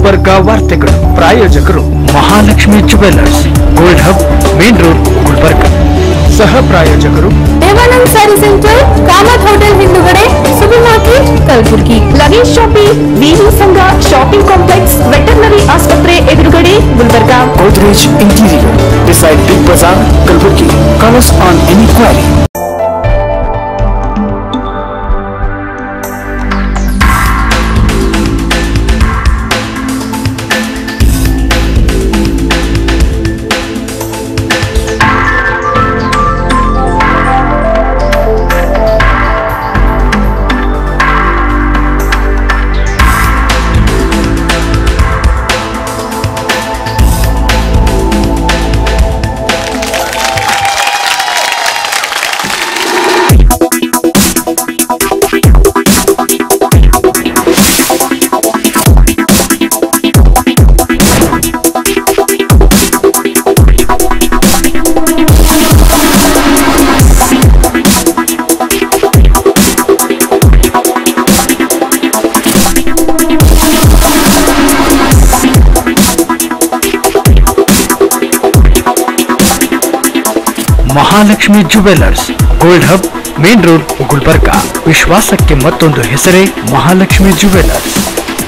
ಗುಲ್ಬರ್ಗಾ ವಾರ್ತೆಗಳು ಪ್ರಾಯೋಜಕರು Mahalakshmi jewellers gold hub main road Gulbarga ಸಹ ಪ್ರಾಯೋಜಕರು Devanand saree centre Kamat hotel ಹಿಂದುಗಡೆ super market Kalaburagi luggage shopping VV Sangha shopping complex veterinary ಆಸ್ಪತ್ರೆ ಎದುರುಗಡೆ Gulbarga Godrej Interior beside Big Bazaar, Kalburgi. Call us on any query. Mahalakshmi jewellers gold hub main road Gulbarga ವಿಶ್ವಾಸಕ್ಕೆ ಮತ್ತೊಂದು ಹೆಸರೇ Mahalakshmi jewellers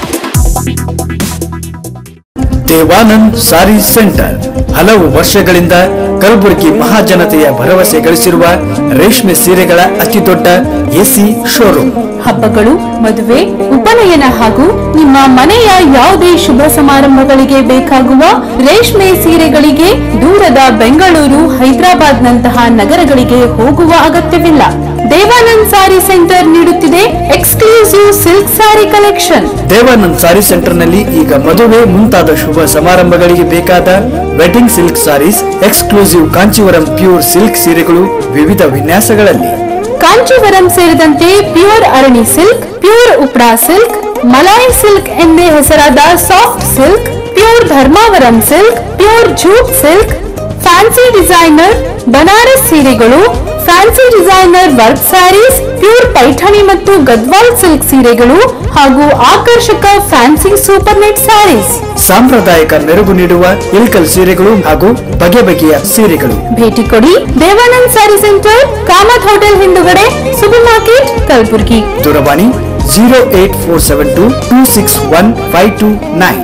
Devanand saree centre ಹಲವು ವರ್ಷಗಳಿಂದ ಕಲಬುರಗಿ ಮಹಾಜನತೆಯ ಭರವಸೆ ಗಳಿಸಿರುವ ರೇಷ್ಮೆ ಸೀರೆಗಳ ಅತಿದೊಡ್ಡ ಎಸಿ ಶೋರೂಮ್ ಹಬ್ಬಗಳು ಮದುವೆ ಉಪನಯನ ಹಾಗೂ ನಿಮ್ಮ ಮನೆಯ ಯಾವುದೇ ಶುಭ ಸಮಾರಂಭಗಳಿಗೆ ಬೇಕಾಗುವ ರೇಷ್ಮೆ ಸೀರೆಗಳಿಗೆ ದೂರದ ಬೆಂಗಳೂರು ಹೈದರಾಬಾದ್ ನಂತಹ ನಗರಗಳಿಗೆ ಹೋಗುವ ಅಗತ್ಯವಿಲ್ಲ ದೇವಾನಂದ್ ಸಾರಿ ಸೆಂಟರ್ ನೀಡುತ್ತಿದೆ exclusive silk saree collection Devanand saree centre ನಲ್ಲಿ ಈಗ ಮದುವೆ ಮುಂತಾದ ಶುಭ ಸಮಾರಂಭಗಳಿಗೆ ಬೇಕಾದ wedding silk sarees exclusive Kanchivaram pure silk ಸೀರೆಗಳು ವಿವಿಧ ವಿನ್ಯಾಸಗಳಲ್ಲಿ ಕಾಂಚೀವರಂ ಸೇರಿದಂತೆ ಪ್ಯೂರ್ ಅರಣಿ ಸಿಲ್ಕ್ ಪ್ಯೂರ್ ಉಪ್ರಾ ಸಿಲ್ಕ್ ಮಲಾಯಿ ಸಿಲ್ಕ್ ಎಂದೇ ಹೆಸರಾದ soft silk pure Dharmavaram silk pure jute silk fancy designer Banaras ಸೀರೆಗಳು fancy designer work sarees pure Paithani ಮತ್ತು ಗದ್ವಾಲ್ ಸಿಲ್ಕ್ ಸೀರೆಗಳು ಹಾಗೂ ಆಕರ್ಷಕ ಫ್ಯಾನ್ಸಿ ಸೂಪರ್ ನೆಟ್ ಸ್ಯಾರೀಸ್ ಸಾಂಪ್ರದಾಯಿಕ ಮೆರುಗು ನೀಡುವ ಇಲ್ಕಲ್ ಸೀರೆಗಳು ಹಾಗೂ ಬಗೆ ಬಗೆಯ ಸೀರೆಗಳು ಭೇಟಿ ಕೊಡಿ Devanand saree centre Kamat hotel ಹಿಂದುಗಡೆ ಸೂಪರ್ ಮಾರ್ಕೆಟ್ ಕಲಬುರ್ಗಿ ದೂರವಾಣಿ zero eight four seven two two six one five two nine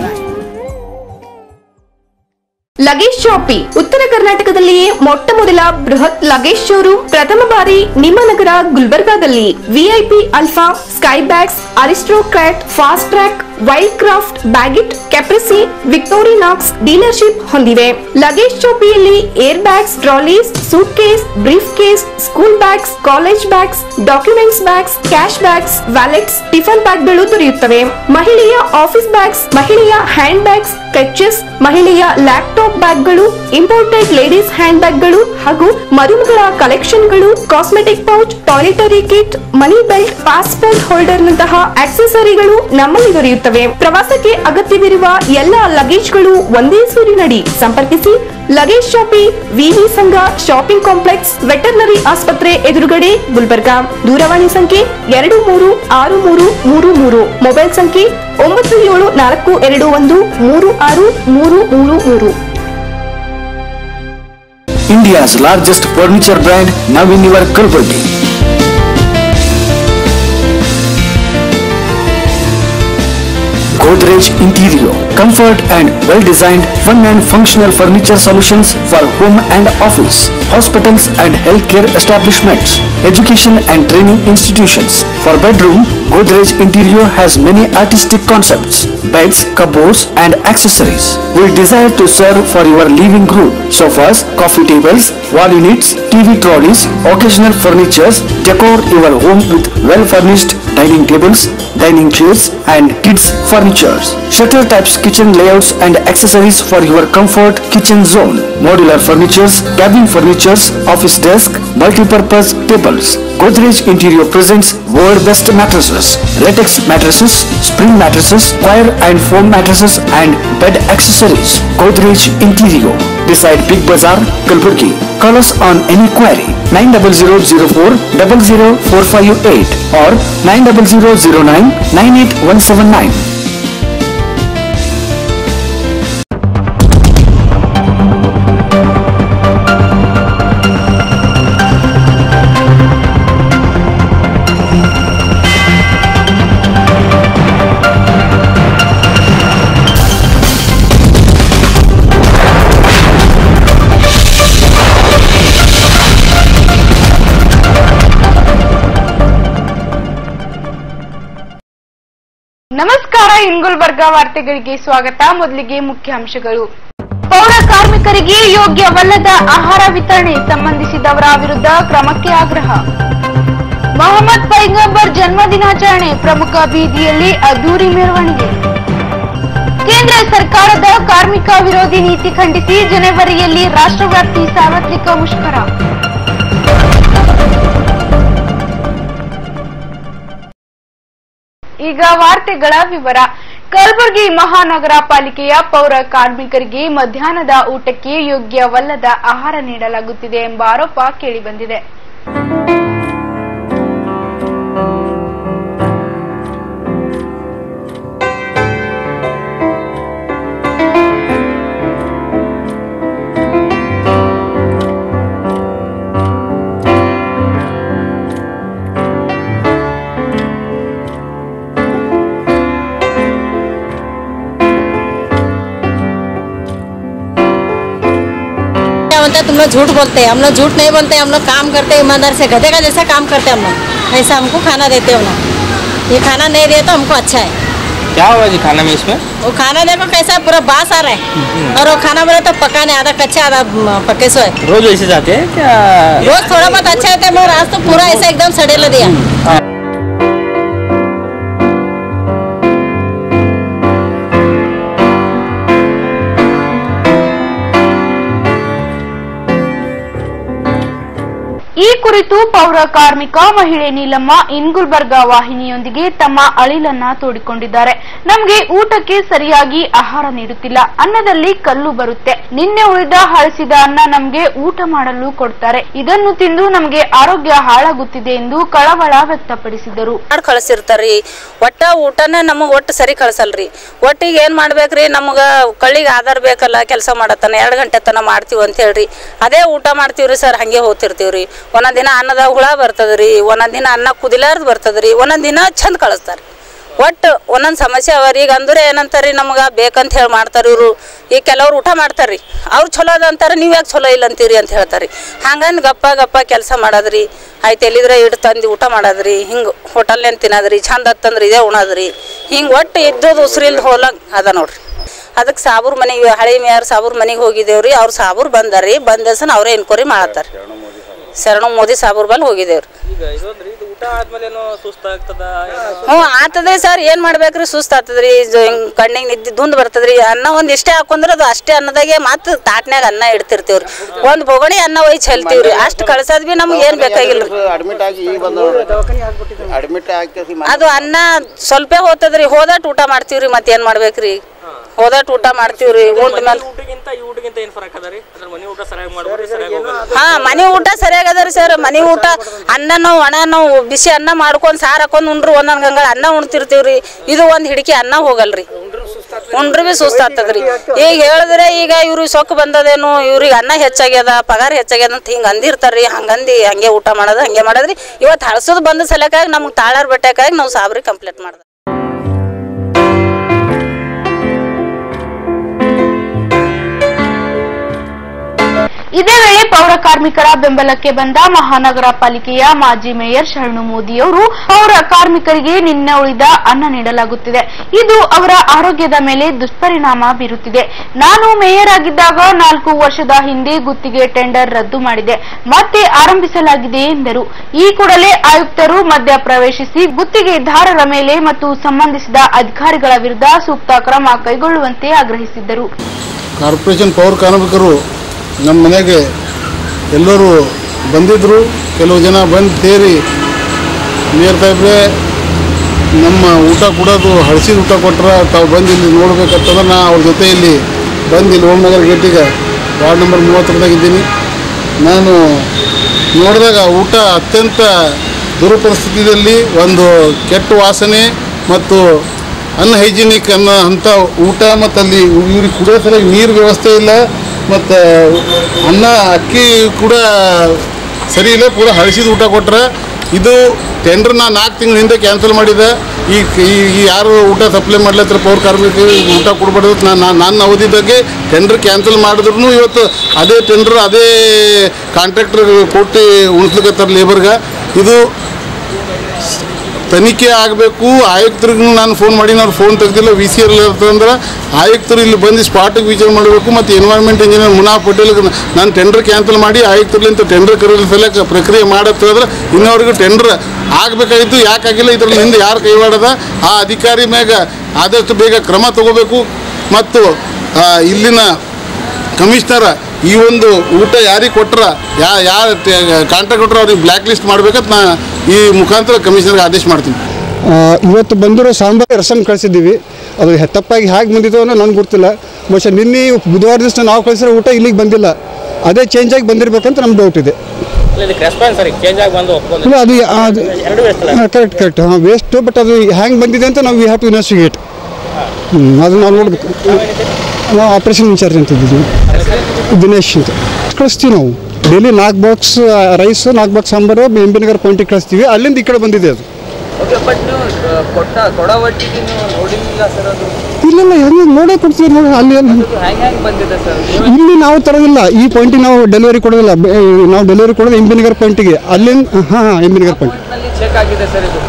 luggage shoppe ಉತ್ತರ ಕರ್ನಾಟಕದಲ್ಲಿಯೇ ಮೊಟ್ಟ ಮೊದಲ ಬೃಹತ್ ಲಗೇಜ್ ಶೋರೂಮ್ ಪ್ರಥಮ ಬಾರಿ ನಿಮ್ಮ ನಗರ ಗುಲ್ಬರ್ಗಾದಲ್ಲಿ VIP Alfa Skybags Aristocrat Fastrack Wildcraft Baggit Caprese Victorinox dealership ಹೊಂದಿವೆ ಲಗೇಜ್ ಶಾಪಿಯಲ್ಲಿ air bags trolleys suitcase briefcase school bags college bags documents bags cash bags wallets tiffin ಬ್ಯಾಗ್ಗಳು ದೊರೆಯುತ್ತವೆ ಮಹಿಳೆಯ office bags ಮಹಿಳೆಯ hand bags clutches ಮಹಿಳೆಯ laptop ಬ್ಯಾಗ್ಗಳು imported ladies hand ಬ್ಯಾಗ್ಗಳು ಹಾಗೂ ಮರುಮಗಳ ಕಲೆಕ್ಷನ್ಗಳು cosmetic pouch toiletry kit money belt passport holder ನಂತಹ ಆಕ್ಸೆಸರಿಗಳು ನಮ್ಮಲ್ಲಿ ದೊರೆಯುತ್ತವೆ ಪ್ರವಾಸಕ್ಕೆ ಅಗತ್ಯವಿರುವ ಎಲ್ಲ ಲಗೇಜ್ಗಳು ಒಂದೇ ಸೂರಿನಡಿ ಸಂಪರ್ಕಿಸಿ ಲಗೇಜ್ ಶಾಪಿ ವಿವಿ ಸಂಘ ಶಾಪಿಂಗ್ ಕಾಂಪ್ಲೆಕ್ಸ್ ವೆಟರ್ನರಿ ಆಸ್ಪತ್ರೆ ಎದುರುಗಡೆ ಗುಲ್ಬರ್ಗಾ ದೂರವಾಣಿ ಸಂಖ್ಯೆ ಎರಡು ಮೂರು ಆರು ಮೂರು ಮೂರು ಮೂರು ಮೊಬೈಲ್ ಸಂಖ್ಯೆ ಒಂಬತ್ತು ಏಳು ನಾಲ್ಕು ಎರಡು ಒಂದು ಮೂರು ಆರು ಮೂರು ಮೂರು ಮೂರು India's largest furniture brand now in your Kalburgi. Godrej Interior, comfort and well-designed, fun and functional furniture solutions for home and office, hospitals and healthcare establishments, education and training institutions. For bedroom, Godrej Interior has many artistic concepts, beds, cupboards and accessories. We desire to serve for your living room, sofas, coffee tables, wall units, TV trolleys, occasional furnitures, decor your home with well-furnished dining tables, dining chairs and kids furnitures. Shutter types kitchen layouts and accessories for your comfort kitchen zone. Modular furnitures, cabin furnitures, office desk, multi-purpose tables. Godrej Interior presents world best mattresses, latex mattresses, spring mattresses, wire and foam mattresses and bed accessories. Godrej Interior beside Big Bazaar, Kalburgi. Call us on any query 90004 00458 or 90009 98179. ನಮಸ್ಕಾರ ಇಂಗುಲ್ಬರ್ಗ ವಾರ್ತೆಗಳಿಗೆ ಸ್ವಾಗತ ಮೊದಲಿಗೆ ಮುಖ್ಯಾಂಶಗಳು ಪೌರ ಕಾರ್ಮಿಕರಿಗೆ ಯೋಗ್ಯವಲ್ಲದ ಆಹಾರ ವಿತರಣೆ ಸಂಬಂಧಿಸಿದವರ ವಿರುದ್ಧ ಕ್ರಮಕ್ಕೆ ಆಗ್ರಹ ಮೊಹಮ್ಮದ್ ಪೈಗಂಬರ್ ಜನ್ಮ ದಿನಾಚರಣೆ ಪ್ರಮುಖ ಬೀದಿಯಲ್ಲಿ ಅದ್ದೂರಿ ಮೆರವಣಿಗೆ ಕೇಂದ್ರ ಸರ್ಕಾರದ ಕಾರ್ಮಿಕ ವಿರೋಧಿ ನೀತಿ ಖಂಡಿಸಿ ಜನವರಿಯಲ್ಲಿ ರಾಷ್ಟ್ರವ್ಯಾಪಿ ಸಾರ್ವತ್ರಿಕ ಮುಷ್ಕರ ಈಗ ವಾರ್ತೆಗಳ ವಿವರ ಕಲಬುರಗಿ ಮಹಾನಗರ ಪಾಲಿಕೆಯ ಪೌರ ಕಾರ್ಮಿಕರಿಗೆ ಮಧ್ಯಾಹ್ನದ ಊಟಕ್ಕೆ ಯೋಗ್ಯವಲ್ಲದ ಆಹಾರ ನೀಡಲಾಗುತ್ತಿದೆ ಎಂಬ ಆರೋಪ ಕೇಳಿಬಂದಿದೆ क्या बोलते हैं तुम लोग झूठ बोलते हैं हम लोग झूठ नहीं बोलते हम लोग काम करते हैं ईमानदार से गधे का जैसा काम करते हैं हम लोग ऐसा हमको खाना देते हो लोग ये खाना नहीं दिए तो हमको अच्छा है क्या होगा जी खाना में इसमें वो खाना देखो कैसा पूरा बास आ रहा है और वो खाना बोले तो पका नहीं आधा कच्चा आधा म, पके सो है रोज ऐसे जाते हैं क्या रोज थोड़ा बहुत अच्छा होता है मगर आज तो पूरा ऐसा एकदम सड़ेला दिया ಈ ಕುರಿತು ಪೌರ ಕಾರ್ಮಿಕ ಮಹಿಳೆ ನೀಲಮ್ಮ ಇನ್ಗುಲ್ಬರ್ಗ ವಾಹಿನಿಯೊಂದಿಗೆ ತಮ್ಮ ಅಳಿಲನ್ನ ತೋಡಿಕೊಂಡಿದ್ದಾರೆ ನಮಗೆ ಊಟಕ್ಕೆ ಸರಿಯಾಗಿ ಆಹಾರ ನೀಡುತ್ತಿಲ್ಲ ಅನ್ನದಲ್ಲಿ ಕಲ್ಲು ಬರುತ್ತೆ ನಿನ್ನೆ ಉಳಿದ ಹಳಸಿದ ಅನ್ನ ನಮ್ಗೆ ಊಟ ಮಾಡಲು ಕೊಡ್ತಾರೆ ಇದನ್ನು ತಿಂದು ನಮಗೆ ಆರೋಗ್ಯ ಹಾಳಾಗುತ್ತಿದೆ ಎಂದು ಕಳವಳ ವ್ಯಕ್ತಪಡಿಸಿದರು ಮಾಡಿ ಕಳಿಸಿರ್ತಾರ್ರಿ ಒಟ್ಟ ಊಟನ ನಮಗೆ ಒಟ್ಟು ಸರಿ ಕಳ್ಸಲ್ರಿ ಒಟ್ಟಿಗೆ ಏನು ಮಾಡ್ಬೇಕ್ರಿ ನಮ್ಗೆ ಕಳ್ಳಿಗೆ ಆಧಾರ ಬೇಕಲ್ಲ ಕೆಲಸ ಮಾಡತ್ತನ ಎರಡು ಗಂಟೆ ತನ ಮಾಡ್ತೀವಿ ಅಂತ ಹೇಳ್ರಿ ಅದೇ ಊಟ ಮಾಡ್ತೀವ್ರಿ ಸರ್ ಹಂಗೆ ಹೋಗ್ತಿರ್ತೀವ್ರಿ ಒಂದೊಂದು ದಿನ ಅನ್ನದಾಗ ಹುಳ ಬರ್ತದ್ರಿ ಒಂದೊಂದು ದಿನ ಅನ್ನ ಕುದಿಲಾರ್ದು ಬರ್ತದ್ರಿ ಒಂದೊಂದು ದಿನ ಚಂದ ಕಳಿಸ್ತಾರೆ ಒಟ್ಟು ಒಂದೊಂದು ಸಮಸ್ಯೆ ಅವ ರೀ ಈಗ ಅಂದ್ರೆ ಏನಂತಾರ್ರಿ ನಮ್ಗೆ ಬೇಕಂತ ಹೇಳಿ ಮಾಡ್ತಾರೆ ಇವರು ಈಗ ಕೆಲವ್ರು ಊಟ ಮಾಡ್ತಾರ್ರಿ ಅವ್ರು ಚಲೋ ಅದ ಅಂತಾರೆ ನೀವು ಯಾಕೆ ಚಲೋ ಇಲ್ಲ ಅಂತೀರಿ ಅಂತ ಹೇಳ್ತಾರೆ ಹಂಗಂದು ಗಪ್ಪ ಗಪ್ಪ ಕೆಲಸ ಮಾಡೋದ್ರಿ ಆಯ್ತು ಎಲ್ಲಿದ್ರೆ ಇಟ್ಟು ತಂದು ಊಟ ಮಾಡೋದ್ರಿ ಹಿಂಗೆ ಹೋಟೆಲ್ನೇನು ತಿನ್ನೋದ್ರಿ ಚಂದ ಹತ್ತಂದ್ರೆ ಇದೇ ಉಣೋದ್ರಿ ಹಿಂಗೆ ಒಟ್ಟು ಇದ್ದದ್ದು ಉಸಿರಿಲ್ದ ಹೋಲಂಗೆ ಅದ ನೋಡ್ರಿ ಅದಕ್ಕೆ ಸಾಬೂರ್ ಮನೆಗೆ ಹಳೆ ಮೇಯರ್ ಸಾಬೂರ್ ಮನೆಗೆ ಹೋಗಿದ್ದೇವ್ರಿ ಅವ್ರು ಸಾಬೂರ್ ಬಂದಾರ್ರಿ ಬಂದಸನ ಅವರೇ ಎನ್ಕ್ವೈರಿ ಮಾಡತ್ತಾರ ಶರಣು ಮೋದಿ ಸಾಬೂರ್ ಬಲ್ಲಿ ಹೋಗಿದ್ದೇವ್ರಿ ಈಗ ಇದೊಂದ್ರಿ ಇದು ಊಟ ಆದ್ಮೇಲೆ ಏನೋ ಸುಸ್ತಾಗ್ತದ ಹ್ಞೂ ಆತದ್ರಿ ಸರ್ ಏನು ಮಾಡ್ಬೇಕ್ರಿ ಸುಸ್ತು ಆತದ್ರಿ ಇದು ಹಿಂಗೆ ಕಣ್ಣಿಗೆ ನಿದ್ದೆ ದುಂದ್ ಬರ್ತದ್ರಿ ಅನ್ನ ಒಂದು ಇಷ್ಟೇ ಹಾಕೊಂಡ್ರೆ ಅದು ಅಷ್ಟೇ ಅನ್ನದಾಗೆ ಮತ್ತೆ ತಾಟ್ನ್ಯಾಗ ಅನ್ನ ಇಡ್ತಿರ್ತೀವ್ರಿ ಒಂದು ಬೊಗಣಿ ಅನ್ನ ಒಯ್ ಚೆಲ್ತೀವ್ರಿ ಅಷ್ಟು ಕಳ್ಸೋದ್ ಬಿ ನಮ್ಗೆ ಏನು ಬೇಕಾಗಿಲ್ರಿ ಅಡ್ಮಿಟ್ ಆಗಿ ಈಗ ಬಂದ ಅಡ್ಮಿಟ್ ಆಗಿ ಅದು ಅನ್ನ ಸ್ವಲ್ಪ ಹೋತದ್ರಿ ಹೋದಟ್ ಊಟ ಮಾಡ್ತೀವ್ರಿ ಮತ್ತೆ ಏನು ಮಾಡ್ಬೇಕ್ರಿ ಹೋದಟ್ ಊಟ ಮಾಡ್ತೀವ್ರಿ ಉಂಡ ಮೇಲೆ ಊಟಕ್ಕಿಂತ ಈ ಊಟಕ್ಕಿಂತ ಏನ್ ಫರಕ್ ಅದ ರೀ ಅದ್ರ ಮನೆ ಊಟ ಸರಿಯಾಗಿ ಮಾಡ್ಬೋದು ಸರಿಯಾಗಿ ಹೋಗಲ್ಲ ಹಾ ಮನೆ ಊಟ ಸರಿಯಾಗದ ರೀ ಸರ್ ಮನೆ ಊಟ ಅನ್ನನೋ ಒಣನೋ ಬಿಸಿ ಅನ್ನ ಮಾಡ್ಕೊಂಡು ಸಾರು ಹಾಕೊಂಡು ಉಂಡ್ರು ಒಂದೊಂದು ಗಂಗಳ ಅನ್ನ ಉಣ್ತಿರ್ತೀವ್ರಿ ಇದು ಒಂದು ಹಿಡಿಕೆ ಅನ್ನ ಹೋಗಲ್ರಿ ಉಂಡ್ರು ಬಿ ಸುಸ್ತಾಗ್ತದ್ರಿ ಈಗ ಹೇಳಿದ್ರೆ ಈಗ ಇವ್ರಿಗೆ ಸೊಕ್ಕು ಬಂದದೇನು ಇವ್ರಿಗೆ ಅನ್ನ ಹೆಚ್ಚಾಗ್ಯದ ಪಗಾರ ಹೆಚ್ಚಾಗ್ಯದ ಅಂತ ಹಿಂಗೆ ಅಂದಿರ್ತಾರ್ರಿ ಹಂಗಂದು ಹಂಗೆ ಊಟ ಮಾಡೋದು ಹಂಗೆ ಮಾಡೋದ್ರಿ ಇವತ್ತು ಹಳಸೋದು ಬಂದ ಸಲಕ್ಕಾಗಿ ನಮ್ಗೆ ತಾಳಾರ್ ಬಟ್ಟೆಕಾಗಿ ನಾವು ಸಾಬ್ರಿ ಕಂಪ್ಲೀಟ್ ಮಾಡ್ದೆ ಇದೇ ವೇಳೆ ಪೌರ ಕಾರ್ಮಿಕರ ಬೆಂಬಲಕ್ಕೆ ಬಂದ ಮಹಾನಗರ ಪಾಲಿಕೆಯ ಮಾಜಿ ಮೇಯರ್ ಶರಣು ಮೋದಿಯವರು ಪೌರ ಕಾರ್ಮಿಕರಿಗೆ ನಿನ್ನೆ ಉಳಿದ ಅನ್ನ ನೀಡಲಾಗುತ್ತಿದೆ ಇದು ಅವರ ಆರೋಗ್ಯದ ಮೇಲೆ ದುಷ್ಪರಿಣಾಮ ಬೀರುತ್ತಿದೆ ನಾನು ಮೇಯರ್ ಆಗಿದ್ದಾಗ ನಾಲ್ಕು ವರ್ಷದ ಹಿಂದೆ ಗುತ್ತಿಗೆ ಟೆಂಡರ್ ರದ್ದು ಮಾಡಿದೆ ಮತ್ತೆ ಆರಂಭಿಸಲಾಗಿದೆ ಎಂದರು ಈ ಕೂಡಲೇ ಆಯುಕ್ತರು ಮಧ್ಯ ಪ್ರವೇಶಿಸಿ ಗುತ್ತಿಗೆದಾರರ ಮೇಲೆ ಮತ್ತು ಸಂಬಂಧಿಸಿದ ಅಧಿಕಾರಿಗಳ ವಿರುದ್ಧ ಸೂಕ್ತ ಕ್ರಮ ಕೈಗೊಳ್ಳುವಂತೆ ಆಗ್ರಹಿಸಿದ್ದರು ಕಾರ್ಪೊರೇಷನ್ ಪೌರ ಕಾರ್ಮಿಕರು ನಮ್ಮ ಮನೆಗೆ ಎಲ್ಲರೂ ಬಂದಿದ್ದರು ಕೆಲವು ಜನ ಬಂದು ಸೇರಿ ಮೇಯರ್ ಸಾಹೇಬ್ರೆ ನಮ್ಮ ಊಟ ಕೊಡೋದು ಹಳಸಿದ ಊಟ ಕೊಟ್ರೆ ತಾವು ಬಂದು ಇಲ್ಲಿ ನೋಡ್ಬೇಕಂತಂದ್ರೆ ನಾ ಅವ್ರ ಜೊತೆ ಇಲ್ಲಿ ಬಂದು ಇಲ್ಲಿ ಓಂನಗರ ಗೇಟಿಗೆ ವಾರ್ಡ್ ನಂಬರ್ ಮೂವತ್ತರದಾಗ ಇದ್ದೀನಿ ನಾನು ನೋಡಿದಾಗ ಊಟ ಅತ್ಯಂತ ದುರುಪರಿಸ್ಥಿತಿಯಲ್ಲಿ ಒಂದು ಕೆಟ್ಟ ವಾಸನೆ ಮತ್ತು ಅನ್ಹೈಜಿನಿಕ್ ಅನ್ನೋ ಅಂಥ ಊಟ ಮತ್ತು ಅಲ್ಲಿ ಇವ್ರಿಗೆ ಕುಡಿಯೋ ಸಲುವಾಗಿ ನೀರು ವ್ಯವಸ್ಥೆ ಇಲ್ಲ ಮತ್ತು ಅನ್ನ ಅಕ್ಕಿ ಕೂಡ ಸರಿ ಇಲ್ಲ ಪೂರ ಹಳಸಿದ ಊಟ ಕೊಟ್ರೆ ಇದು ಟೆಂಡರ್ ನಾ ನಾಲ್ಕು ತಿಂಗಳ ಹಿಂದೆ ಕ್ಯಾನ್ಸಲ್ ಮಾಡಿದೆ ಈ ಈ- ಈ ಯಾರು ಊಟ ಸಪ್ಲೈ ಮಾಡ್ಲತ್ತರ ಪೌರ ಕಾರ್ಮಿಕರಿಗೆ ಊಟ ಕೊಡ್ಬಾರ್ದು ನಾನು ನನ್ನ ಅವಧಿದಾಗೆ ಟೆಂಡರ್ ಕ್ಯಾನ್ಸಲ್ ಮಾಡಿದ್ರು ಇವತ್ತು ಅದೇ ಟೆಂಡರ್ ಅದೇ ಕಾಂಟ್ರಾಕ್ಟರ್ ಕೊಟ್ಟು ಉಣಿಸ್ಲಿಕ್ಕತ್ತಾರ ಲೇಬರ್ಗೆ ಇದು ತನಿಖೆ ಆಗಬೇಕು ಆಯುಕ್ತರಿಗೂ ನಾನು ಫೋನ್ ಮಾಡಿ ಅವ್ರು ಫೋನ್ ತೆಗ್ದಿಲ್ಲ ವಿ ಸಿ ಎಲ್ ಅಂತಂದ್ರೆ ಆಯುಕ್ತರು ಇಲ್ಲಿ ಬಂದು ಸ್ಪಾಟಿಗೆ ವಿಚಾರ ಮಾಡಬೇಕು ಮತ್ತು ಎನ್ವೈರ್ಮೆಂಟ್ ಇಂಜಿನಿಯರ್ ಮುನಾ ಪಟೇಲ್ಗೆ ನಾನು ಟೆಂಡರ್ ಕ್ಯಾನ್ಸಲ್ ಮಾಡಿ ಆಯುಕ್ತರ್ಲಿಂತ ಟೆಂಡರ್ ಕರೆದ ಸಲಕ್ಕೆ ಪ್ರಕ್ರಿಯೆ ಮಾಡತ್ತ ಹೇಳಿದ್ರೆ ಇನ್ನವರೆಗೂ ಟೆಂಡರ್ ಆಗಬೇಕಾಗಿತ್ತು ಯಾಕಾಗಿಲ್ಲ ಇದ್ರಲ್ಲಿ ಹಿಂದೆ ಯಾರು ಕೈವಾಡದ ಆ ಅಧಿಕಾರಿ ಮ್ಯಾಗ ಆದಷ್ಟು ಬೇಗ ಕ್ರಮ ತಗೋಬೇಕು ಮತ್ತು ಆ, ಇಲ್ಲಿನ ಕಮಿಷನರ್ ಈ ಒಂದು ಊಟ ಯಾರಿಗೆ ಕೊಟ್ರ ಯಾ ಯಾರು ಕಾಂಟ್ರಾಕ್ಟ್ ಕೊಟ್ರ ಅವ್ರಿಗೆ ಬ್ಲ್ಯಾಕ್ ಲಿಸ್ಟ್ ಮಾಡ್ಬೇಕಂತ ನಾ ಈ ಮುಖಾಂತರ ಕಮಿಷನರ್ಗೆ ಆದೇಶ ಮಾಡ್ತೀನಿ ಆ, ಇವತ್ತು ಬಂದಿರೋ ಸಾಂಬಾರು ರಸಮ್ ಕಳಿಸಿದ್ದೀವಿ ಅದು ಹೆ- ತಪ್ಪಾಗಿ ಹೇಗೆ ಬಂದಿದ್ದೋ ಅನ್ನೋ ನನಗೆ ಗೊತ್ತಿಲ್ಲ ಬಹುಶಃ ನಿನ್ನೆ ಬುಧವಾರ ದಿವಸ ನಾವು ಕಳಿಸಿರೋ ಊಟ ಇಲ್ಲಿಗೆ ಬಂದಿಲ್ಲ ಅದೇ ಚೇಂಜ್ ಆಗಿ ಬಂದಿರಬೇಕಂತ ನಮ್ಮ ಡೌಟ್ ಇದೆ ಇದಕ್ಕೆ ರೆಸ್ಪಾನ್ಸ್ ಸರಿ ಚೇಂಜ್ ಆಗಿ ಬಂದು ಒಪ್ಕೊಂಡು ಇಲ್ಲ ಅದು ಅದು ಎರಡು ವೇಸ್ಟ್ ಅಲ್ಲ ಕರೆಕ್ಟ್ ಕರೆಕ್ಟ್ ಹಾಂ ವೇಸ್ಟು ಬಟ್ ಅದು ಹ್ಯಾಂಗೆ ಬಂದಿದೆ ಅಂತ ನಾವು ವಿ ಹ್ಯಾವ್ ಟು ಇನ್ವೆಸ್ಟಿಗೇಟ್ ಹ್ಞೂ ಅದು ನಾವು ನೋಡಬೇಕು ನಾವು ಆಪ್ರೇಷನ್ ಇನ್ಚಾರ್ಜ್ ಅಂತ ಇದ್ದೀವಿ ದಿನೇಶ್ ಅಂತ ಕಳಿಸ್ತೀವಿ ನಾವು ಡೈಲಿ ನಾಲ್ಕು ಬಾಕ್ಸ್ ರೈಸ್ ನಾಲ್ಕು ಬಾಕ್ಸ್ ಸಾಂಬಾರು ಎಂ ಬಿ ನಗರ್ ಪಾಯಿಂಟಿಗೆ ಕಳಿಸ್ತೀವಿ ಅಲ್ಲಿಂದ ಈ ಕಡೆ ಬಂದಿದೆ ಅದು ಓಕೆ ಬಟ್ ನೀವು ಆ, ಕೊಟ್ಟ ಕೊಡೋ ಒಟ್ಟಿಗೆ ನೀವು ನೋಡಿಲ್ಲ ಸರ್ ಅದು ಇಲ್ಲ ಇಲ್ಲ ಹೆಂಗೆ ನೋಡೇ ಕೊಡ್ತೀವಿ ನೋಡಿ ಅಲ್ಲಿ ಅಲ್ಲಿ ಅದು ಹ್ಯಾಂಗ್ ಹ್ಯಾಂಗ್ ಬಂದಿದೆ ಸರ್ ನೀವು ಇಲ್ಲಿ ನಾವು ತರೋದಿಲ್ಲ ಈ ಪಾಯಿಂಟಿಗೆ ನಾವು ಡೆಲಿವರಿ ಕೊಡೋದಿಲ್ಲ ಬೆ- ನಾವು ಡೆಲಿವರಿ ಕೊಡೋದು ಎಂ ಬಿ ನಗರ್ ಪಾಯಿಂಟಿಗೆ ಅಲ್ಲಿಂದ ಹಾಂ ಹಾಂ ಎಂ ಬಿ ನಗರ್ ಪಾಯಿಂಟ್ ನಲ್ಲಿ ಚೆಕ್ ಆಗಿದೆ ಸರ್ ಇದು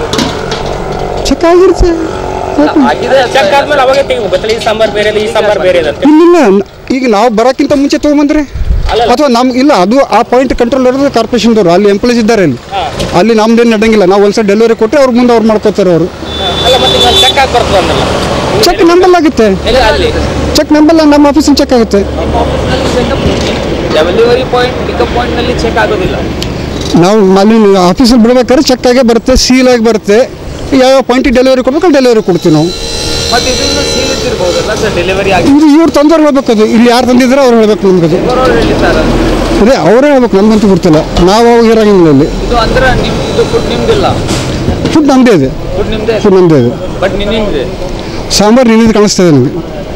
ಚೆಕ್ ಆಗಿರುತ್ತೆ ಆಗಿದೆ ಚೆಕ್ ಆದ್ಮೇಲೆ ಅವಾಗೆ ತೆಗಿಬೇಕು ಗೊತ್ತಲ್ಲ ಈ ಸಾಂಬಾರ್ ಬೇರೆ ಇದೆ, ಈ ಸಾಂಬಾರ್ ಬೇರೆ ಇದೆ ಅಂತ ಇಲ್ಲಿಲ್ಲ ನ- ಈಗ ನಾವು ಬರೋಕ್ಕಿಂತ ಮುಂಚೆ ತೊಗೊಂಬಂದ್ರೆ ಅಲ್ಲಲ್ಲ. ಅಥವಾ ನಮ್ ಇಲ್ಲ ಅದು ಆ ಪಾಯಿಂಟ್ ಕಂಟ್ರೋಲ್ ಇರೋದು ಕಾರ್ಪೊರೇಷನ್ದವರು ಅಲ್ಲಿ ಎಂಪ್ಲಾಯ್ಸ್ ಇದ್ದಾರೆ ಅಲ್ಲಿ ಅಲ್ಲಿ ನಮ್ದೇನು ನಡೆಯಂಗಿಲ್ಲ ನಾವು ಒಂದ್ಸಲ ಡೆಲಿವರಿ ಕೊಟ್ಟರೆ ಅವ್ರ ಮುಂದೆ ಅವ್ರು ಮಾಡ್ಕೋತಾರೆ ಅವರು ಅಲ್ಲ ಮತ್ತೆ ಈಗ ಚೆಕ್ ಆಗಿ ಬರ್ತದೆ ಅಂದಲ್ಲ ಚೆಕ್ ನಂಬಲ್ ಆಗುತ್ತೆ ಎಲ್ಲ ಅಲ್ಲಿ ಚೆಕ್ ನಂಬಲ್ ನಮ್ಮ ಆಫೀಸಿನ ಚೆಕ್ ಆಗುತ್ತೆ ಆಫೀಸ್ನಲ್ಲಿ checkup delivery point pickup point ನಲ್ಲಿ ಚೆಕ್ ಆಗೋದಿಲ್ಲ ನಾವು ಅಲ್ಲಿ ಆಫೀಸಲ್ಲಿ ಬಿಡ್ಬೇಕಾದ್ರೆ ಚೆಕ್ ಆಗೇ ಬರುತ್ತೆ ಸೀಲ್ ಆಗಿ ಬರುತ್ತೆ ಯಾವ ಪಾಯಿಂಟಿಗೆ ಡೆಲಿವರಿ ಕೊಡ್ಬೇಕು ಅಲ್ಲಿ ಡೆಲಿವರಿ ಕೊಡ್ತೀವಿ ನಾವು ಮತ್ತೆ ಇದನ್ನು ಸೀಲ್ ಇದ್ದಿರ್ಬೋದಲ್ಲ ಸರ್ ಡೆಲಿವರಿ ಆಗಿ ಇದು ಇವ್ರು ತಂದವ್ರು ಹೇಳ್ಬೇಕು ಅದು ಇಲ್ಲಿ ಯಾರು ತಂದಿದ್ರೆ ಅವ್ರು ಹೇಳ್ಬೇಕು ನಮ್ಗೆ ಅದು ಬರೋರು ಹೇಳಿ ಸರ್ ಅದೇ ಅವರೇ ಹೇಳ್ಬೇಕು ನಮ್ಗಂತೂ ಗೊತ್ತಿಲ್ಲ ನಾವು ಅವಾಗ ಇರಂಗಿಲ್ಲ ಇಲ್ಲಿ ಇದು ಅಂದ್ರೆ ನಿಮ್ ಇದು ಫುಡ್ ನಿಮ್ದಿಲ್ಲ ಫುಡ್ ನಮ್ಮದೇ ಇದೆ ಫುಡ್ ನಿಮ್ದೇ ಫುಡ್ ನಮ್ಮದೇ ಇದೆ ಬಟ್ ನಿಮ್ದೆ ಸಾಂಬಾರು ನಿನ್ನಿದ್ದು ಕಾಣಿಸ್ತದೆ ನನಗೆ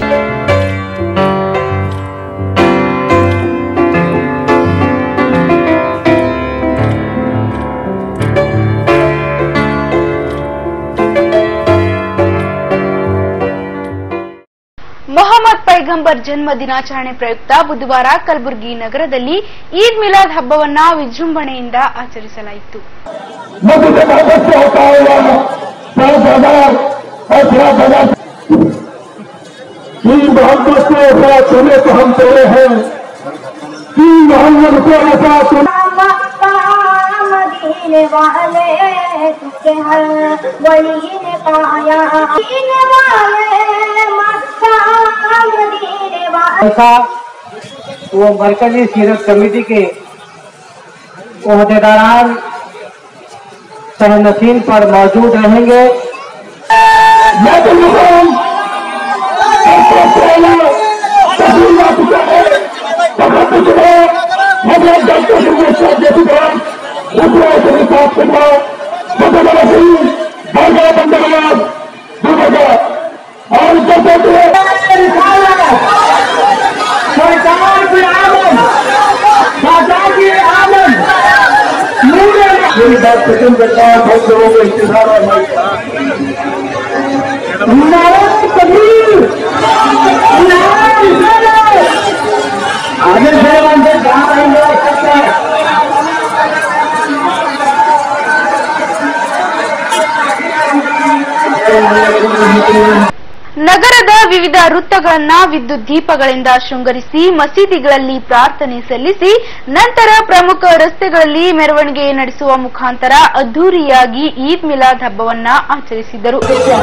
ಮೊಹಮ್ಮದ್ ಪೈಗಂಬರ್ ಜನ್ಮ ದಿನಾಚರಣೆ ಪ್ರಯುಕ್ತ ಬುಧವಾರ ಕಲಬುರಗಿ ನಗರದಲ್ಲಿ ಈದ್ ಮಿಲಾದ್ ಹಬ್ಬವನ್ನ ವಿಜೃಂಭಣೆಯಿಂದ ಆಚರಿಸಲಾಯಿತು मदीने वाले तुझे हर वली ने पाया मदीने वाले मक्का मदीने वाले ऐसा वो मरकजी सीरत कमेटी के अहदेदारान सहनसीन पर मौजूद रहेंगे मेरी बात पसंद करता हूँ बहुत लोगों को इंतजार है आगे से अंदर जहाँ रहेंगे सकता है ನಗರದ ವಿವಿಧ ವೃತ್ತಗಳನ್ನ ವಿದ್ಯುತ್ ದೀಪಗಳಿಂದ ಶೃಂಗರಿಸಿ ಮಸೀದಿಗಳಲ್ಲಿ ಪ್ರಾರ್ಥನೆ ಸಲ್ಲಿಸಿ ನಂತರ ಪ್ರಮುಖ ರಸ್ತೆಗಳಲ್ಲಿ ಮೆರವಣಿಗೆ ನಡೆಸುವ ಮುಖಾಂತರ ಅದ್ದೂರಿಯಾಗಿ ಈದ್ ಮಿಲಾದ್ ಹಬ್ಬವನ್ನ ಆಚರಿಸಿದರು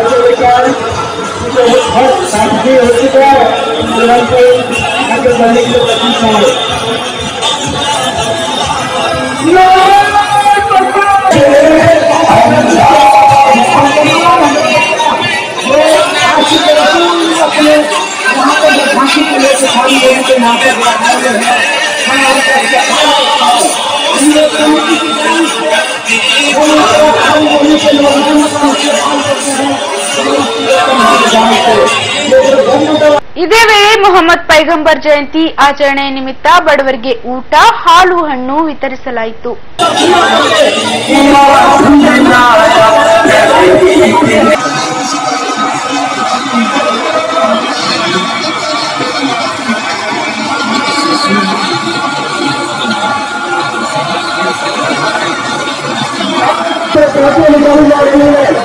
ಇದೇ ವೇಳೆ ಮೊಹಮ್ಮದ್ ಪೈಗಂಬರ್ ಜಯಂತಿ ಆಚರಣೆ ನಿಮಿತ್ತ ಬಡವರಿಗೆ ಊಟ ಹಾಲು ಹಣ್ಣು ವಿತರಿಸಲಾಯಿತು Gracias.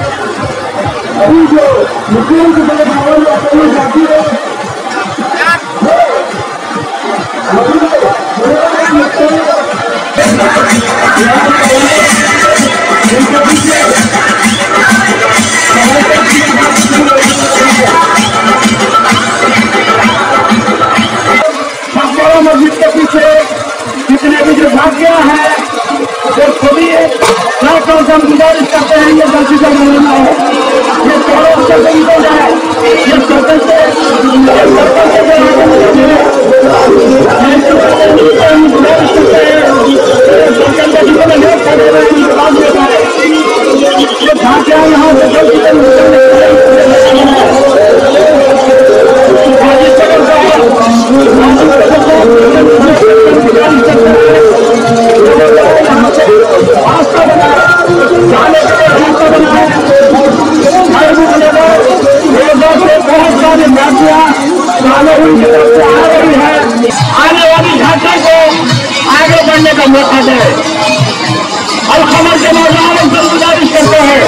अभी जो मुख्यमंत्री बने माहौल में अपनी जाती है संपूर्ण मस्जिद के पीछे जितने भी जो भाग्य है जो सभी लाख कौन सा गुजारिश करते हैं ये जल्दी से बनाना है ये चारों से तरीकों का है ये सर्कल से ये सर्कल से जो है, ये सर्कल से हम गुजारिश करते हैं ये सर्कल के जितने लोग खड़े हुए हैं इनके पास में है ये भाग्य यहाँ से जल्दी से निकलने आने वाली घाटी को आगे बढ़ने का मौका दे और खबर के नौजवानों से गुजारिश करते हैं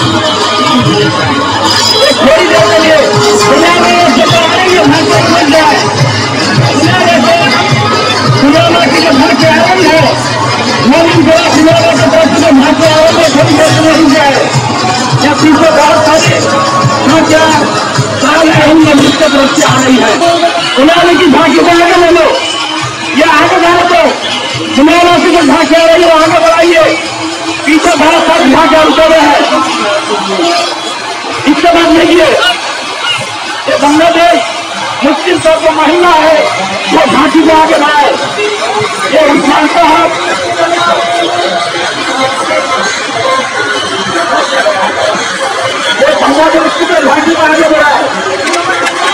थोड़ी देर के लिए दुनिया में ये जो आएंगे भाषा बन जाए दुनिया में से सुनामा की जो घर के आनंद है मोदी जरा सुनामा के तरफ से भाषा आनंद है थोड़ी देर के नहीं जाए या पीछे बहुत सारे भाषा साल हम मस्जिद की तरफ से आ रही है सुनाने की झांकी को आगे ले लो ये आगे जाने दो सुनाना से जो झांकी आ रही है वो आगे बढ़ाइए पीछे बहुत सारी झांकियां उतरे हैं इसके बाद देखिए ये बांग्लादेश मुस्लिम सब जो महिला है वो झांकी को आगे बढ़ाए ये उस्मान साहब ये बांग्लादेश की तो झांकी को आगे बढ़ाए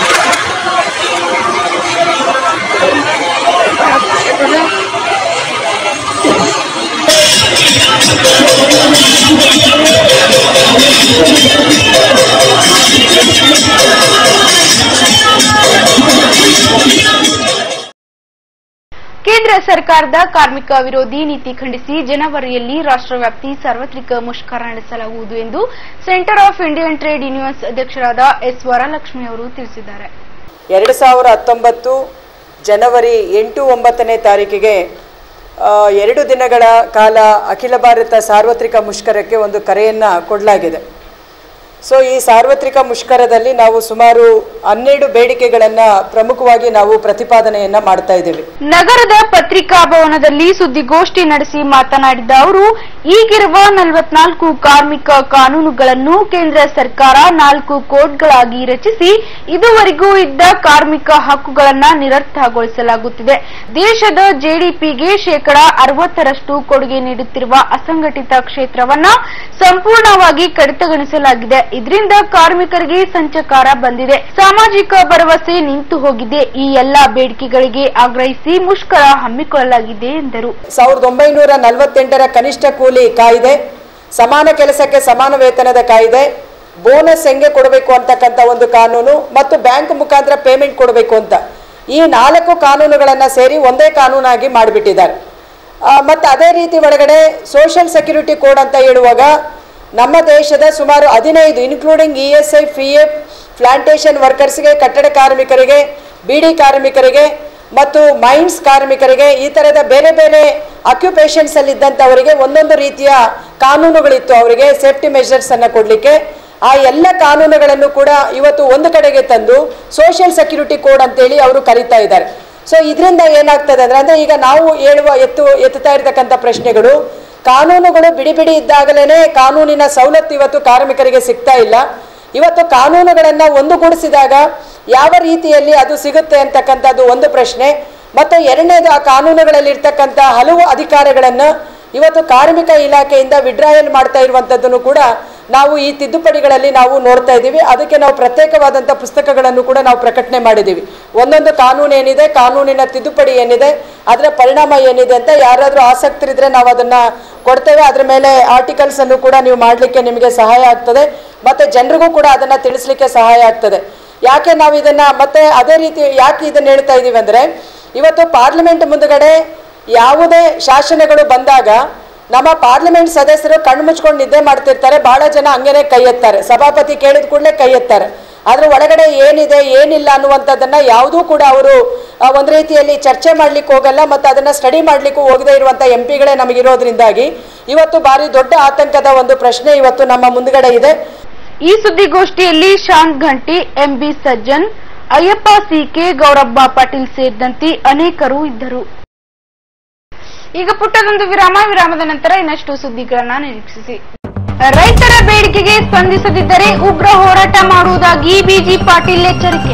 ಕೇಂದ್ರ ಸರ್ಕಾರದ ಕಾರ್ಮಿಕ ವಿರೋಧಿ ನೀತಿ ಖಂಡಿಸಿ ಜನವರಿಯಲ್ಲಿ ರಾಷ್ಟ್ರವ್ಯಾಪಿ ಸಾರ್ವತ್ರಿಕ ಮುಷ್ಕರ ನಡೆಸಲಾಗುವುದು ಎಂದು centre of Indian trade unions ಅಧ್ಯಕ್ಷರಾದ ಎಸ್ ವರಲಕ್ಷ್ಮಿ ಅವರು ತಿಳಿಸಿದ್ದಾರೆ ಎರಡು ಸಾವಿರ ಹತ್ತೊಂಬತ್ತು ಜನವರಿ ಎಂಟು ಒಂಬತ್ತನೇ ತಾರೀಕಿಗೆ ಆ, ಎರಡು ದಿನಗಳ ಕಾಲ ಅಖಿಲ ಭಾರತ ಸಾರ್ವತ್ರಿಕ ಮುಷ್ಕರಕ್ಕೆ ಒಂದು ಕರೆಯನ್ನು ಕೊಡಲಾಗಿದೆ ಸೊ ಈ ಸಾರ್ವತ್ರಿಕ ಮುಷ್ಕರದಲ್ಲಿ ನಾವು ಸುಮಾರು ಹನ್ನೆರಡು ಬೇಡಿಕೆಗಳನ್ನು ಪ್ರಮುಖವಾಗಿ ನಾವು ಪ್ರತಿಪಾದನೆಯನ್ನ ಮಾಡ್ತಾ ಇದ್ದೀವಿ ನಗರದ ಪತ್ರಿಕಾ ಭವನದಲ್ಲಿ ಸುದ್ದಿಗೋಷ್ಠಿ ನಡೆಸಿ ಮಾತನಾಡಿದ ಅವರು ಈಗಿರುವ ನಲವತ್ನಾಲ್ಕು ಕಾರ್ಮಿಕ ಕಾನೂನುಗಳನ್ನು ಕೇಂದ್ರ ಸರ್ಕಾರ ನಾಲ್ಕು ಕೋಡ್ಗಳಾಗಿ ರಚಿಸಿ ಇದುವರೆಗೂ ಇದ್ದ ಕಾರ್ಮಿಕ ಹಕ್ಕುಗಳನ್ನ ನಿರರ್ಥಗೊಳಿಸಲಾಗುತ್ತಿದೆ ದೇಶದ ಜೆಡಿಪಿಗೆ ಶೇಕಡಾ ಅರವತ್ತರಷ್ಟು ಕೊಡುಗೆ ನೀಡುತ್ತಿರುವ ಅಸಂಘಟಿತ ಕ್ಷೇತ್ರವನ್ನ ಸಂಪೂರ್ಣವಾಗಿ ಕಡಿತಗೊಳಿಸಲಾಗಿದೆ ಇದರಿಂದ ಕಾರ್ಮಿಕರಿಗೆ ಸಂಚಕಾರ ಬಂದಿದೆ ಸಾಮಾಜಿಕ ಭರವಸೆ ನಿಂತು ಹೋಗಿದೆ ಈ ಎಲ್ಲಾ ಬೇಡಿಕೆಗಳಿಗೆ ಆಗ್ರಹಿಸಿ ಮುಷ್ಕರ ಹಮ್ಮಿಕೊಳ್ಳಲಾಗಿದೆ ಎಂದರು ಸಾವಿರದ ಒಂಬೈನೂರ ನಲವತ್ತೆಂಟರ ಕನಿಷ್ಠ ಕೂಲಿ ಕಾಯ್ದೆ ಸಮಾನ ಕೆಲಸಕ್ಕೆ ಸಮಾನ ವೇತನದ ಕಾಯ್ದೆ ಬೋನಸ್ ಹೆಂಗೆ ಕೊಡಬೇಕು ಅಂತಕ್ಕಂಥ ಒಂದು ಕಾನೂನು ಮತ್ತು ಬ್ಯಾಂಕ್ ಮುಖಾಂತರ ಪೇಮೆಂಟ್ ಕೊಡಬೇಕು ಅಂತ ಈ ನಾಲ್ಕು ಕಾನೂನುಗಳನ್ನು ಸೇರಿ ಒಂದೇ ಕಾನೂನಾಗಿ ಮಾಡಿಬಿಟ್ಟಿದ್ದಾರೆ ಮತ್ತು ಅದೇ ರೀತಿ ಒಳಗಡೆ ಸೋಷಿಯಲ್ ಸೆಕ್ಯೂರಿಟಿ ಕೋಡ್ ಅಂತ ಹೇಳುವಾಗ ನಮ್ಮ ದೇಶದ ಸುಮಾರು ಹದಿನೈದು including E S I P F plantation ವರ್ಕರ್ಸ್ಗೆ ಕಟ್ಟಡ ಕಾರ್ಮಿಕರಿಗೆ ಬಿಡಿ ಕಾರ್ಮಿಕರಿಗೆ ಮತ್ತು ಮೈನ್ಸ್ ಕಾರ್ಮಿಕರಿಗೆ ಈ ಥರದ ಬೇರೆ ಬೇರೆ ಅಕ್ಯುಪೇಷನ್ಸ್ ಅಲ್ಲಿ ಇದ್ದಂಥವರಿಗೆ ಒಂದೊಂದು ರೀತಿಯ ಕಾನೂನುಗಳಿತ್ತು ಅವರಿಗೆ ಸೇಫ್ಟಿ ಮೆಷರ್ಸ್ ಅನ್ನು ಕೊಡಲಿಕ್ಕೆ ಆ ಎಲ್ಲ ಕಾನೂನುಗಳನ್ನು ಕೂಡ ಇವತ್ತು ಒಂದು ಕಡೆಗೆ ತಂದು ಸೋಷಿಯಲ್ ಸೆಕ್ಯೂರಿಟಿ ಕೋಡ್ ಅಂತೇಳಿ ಅವರು ಕರೀತಾ ಇದ್ದಾರೆ ಸೊ ಇದರಿಂದ ಏನಾಗ್ತದೆ ಅಂದ್ರೆ ಅಂದ್ರೆ ಈಗ ನಾವು ಹೇಳುವ ಎತ್ತು ಎತ್ತುತ್ತಾ ಇರತಕ್ಕಂಥ ಪ್ರಶ್ನೆಗಳು ಕಾನೂನುಗಳು ಬಿಡಿ ಬಿಡಿ ಇದ್ದಾಗಲೇ ಕಾನೂನಿನ ಸವಲತ್ತು ಇವತ್ತು ಕಾರ್ಮಿಕರಿಗೆ ಸಿಗ್ತಾ ಇಲ್ಲ ಇವತ್ತು ಕಾನೂನುಗಳನ್ನು ಒಂದುಗೂಡಿಸಿದಾಗ ಯಾವ ರೀತಿಯಲ್ಲಿ ಅದು ಸಿಗುತ್ತೆ ಅಂತಕ್ಕಂಥದ್ದು ಒಂದು ಪ್ರಶ್ನೆ ಮತ್ತು ಎರಡನೇದು ಆ ಕಾನೂನುಗಳಲ್ಲಿ ಇರ್ತಕ್ಕಂಥ ಹಲವು ಅಧಿಕಾರಗಳನ್ನು ಇವತ್ತು ಕಾರ್ಮಿಕ ಇಲಾಖೆಯಿಂದ ವಿಡ್ರಾಯಲ್ ಮಾಡ್ತಾ ಇರುವಂಥದ್ದನ್ನು ಕೂಡ ನಾವು ಈ ತಿದ್ದುಪಡಿಗಳಲ್ಲಿ ನಾವು ನೋಡ್ತಾ ಇದ್ದೀವಿ ಅದಕ್ಕೆ ನಾವು ಪ್ರತ್ಯೇಕವಾದಂಥ ಪುಸ್ತಕಗಳನ್ನು ಕೂಡ ನಾವು ಪ್ರಕಟಣೆ ಮಾಡಿದ್ದೀವಿ ಒಂದೊಂದು ಕಾನೂನು ಏನಿದೆ ಕಾನೂನಿನ ತಿದ್ದುಪಡಿ ಏನಿದೆ ಅದರ ಪರಿಣಾಮ ಏನಿದೆ ಅಂತ ಯಾರಾದರೂ ಆಸಕ್ತರಿದ್ರೆ ನಾವು ಅದನ್ನು ಕೊಡ್ತೇವೆ ಅದ್ರ ಮೇಲೆ ಆರ್ಟಿಕಲ್ಸ್ ಅನ್ನು ಕೂಡ ನೀವು ಮಾಡಲಿಕ್ಕೆ ನಿಮಗೆ ಸಹಾಯ ಆಗ್ತದೆ ಮತ್ತು ಜನರಿಗೂ ಕೂಡ ಅದನ್ನು ತಿಳಿಸ್ಲಿಕ್ಕೆ ಸಹಾಯ ಆಗ್ತದೆ ಯಾಕೆ ನಾವು ಇದನ್ನು ಮತ್ತೆ ಅದೇ ರೀತಿ ಯಾಕೆ ಇದನ್ನು ಹೇಳ್ತಾ ಇದ್ದೀವಿ ಅಂದರೆ ಇವತ್ತು ಪಾರ್ಲಿಮೆಂಟ್ ಮುಂದುಗಡೆ ಯಾವುದೇ ಶಾಸನಗಳು ಬಂದಾಗ ನಮ್ಮ ಪಾರ್ಲಿಮೆಂಟ್ ಸದಸ್ಯರು ಕಣ್ಣು ಮುಚ್ಕೊಂಡು ನಿದ್ದೆ ಮಾಡ್ತಿರ್ತಾರೆ ಬಹಳ ಜನ ಹಂಗೇನೆ ಕೈ ಎತ್ತಾರೆ ಸಭಾಪತಿ ಕೇಳಿದ ಕೂಡಲೇ ಕೈ ಎತ್ತಾರೆ ಅದ್ರ ಒಳಗಡೆ ಏನಿದೆ ಏನಿಲ್ಲ ಅನ್ನುವಂಥದ್ದನ್ನ ಯಾವುದೂ ಕೂಡ ಅವರು ಒಂದು ರೀತಿಯಲ್ಲಿ ಚರ್ಚೆ ಮಾಡ್ಲಿಕ್ಕೆ ಹೋಗಲ್ಲ ಮತ್ತು ಅದನ್ನ ಸ್ಟಡಿ ಮಾಡ್ಲಿಕ್ಕೂ ಹೋಗದೇ ಇರುವಂಥ ಎಂ ಪಿಗಳೇ ನಮಗಿರೋದ್ರಿಂದಾಗಿ ಇವತ್ತು ಭಾರಿ ದೊಡ್ಡ ಆತಂಕದ ಒಂದು ಪ್ರಶ್ನೆ ಇವತ್ತು ನಮ್ಮ ಮುಂದ್ಗಡೆ ಇದೆ ಈ ಸುದ್ದಿಗೋಷ್ಠಿಯಲ್ಲಿ ಶಾಂತ್ ಘಂಟಿ ಎಂಬಿ ಸಜ್ಜನ್ ಅಯ್ಯಪ್ಪ ಸಿಕೆ ಗೌರಬ್ಬ ಪಾಟೀಲ್ ಸೇರಿದಂತೆ ಅನೇಕರು ಇದ್ದರು ಈಗ ಪುಟ್ಟದೊಂದು ವಿರಾಮ ವಿರಾಮದ ನಂತರ ಇನ್ನಷ್ಟು ಸುದ್ದಿಗಳನ್ನ ನಿರೀಕ್ಷಿಸಿ ರೈತರ ಬೇಡಿಕೆಗೆ ಸ್ಪಂದಿಸದಿದ್ದರೆ ಉಗ್ರ ಹೋರಾಟ ಮಾಡುವುದಾಗಿ ಬಿಜಿ ಪಾಟೀಲ್ ಎಚ್ಚರಿಕೆ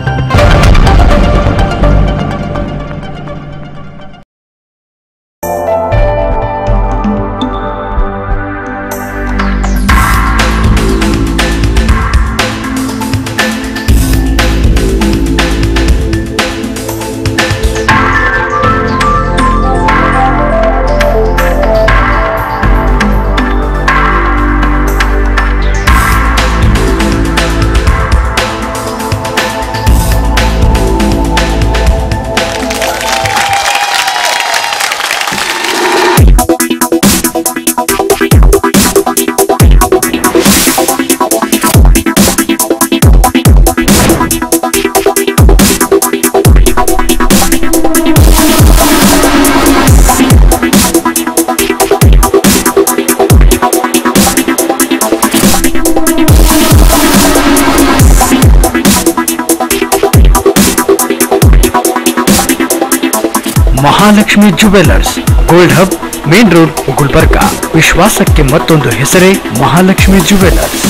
Mahalakshmi jewellers gold hub main road Gulbarga ವಿಶ್ವಾಸಕ್ಕೆ ಮತ್ತೊಂದು ಹೆಸರೇ Mahalakshmi jewellers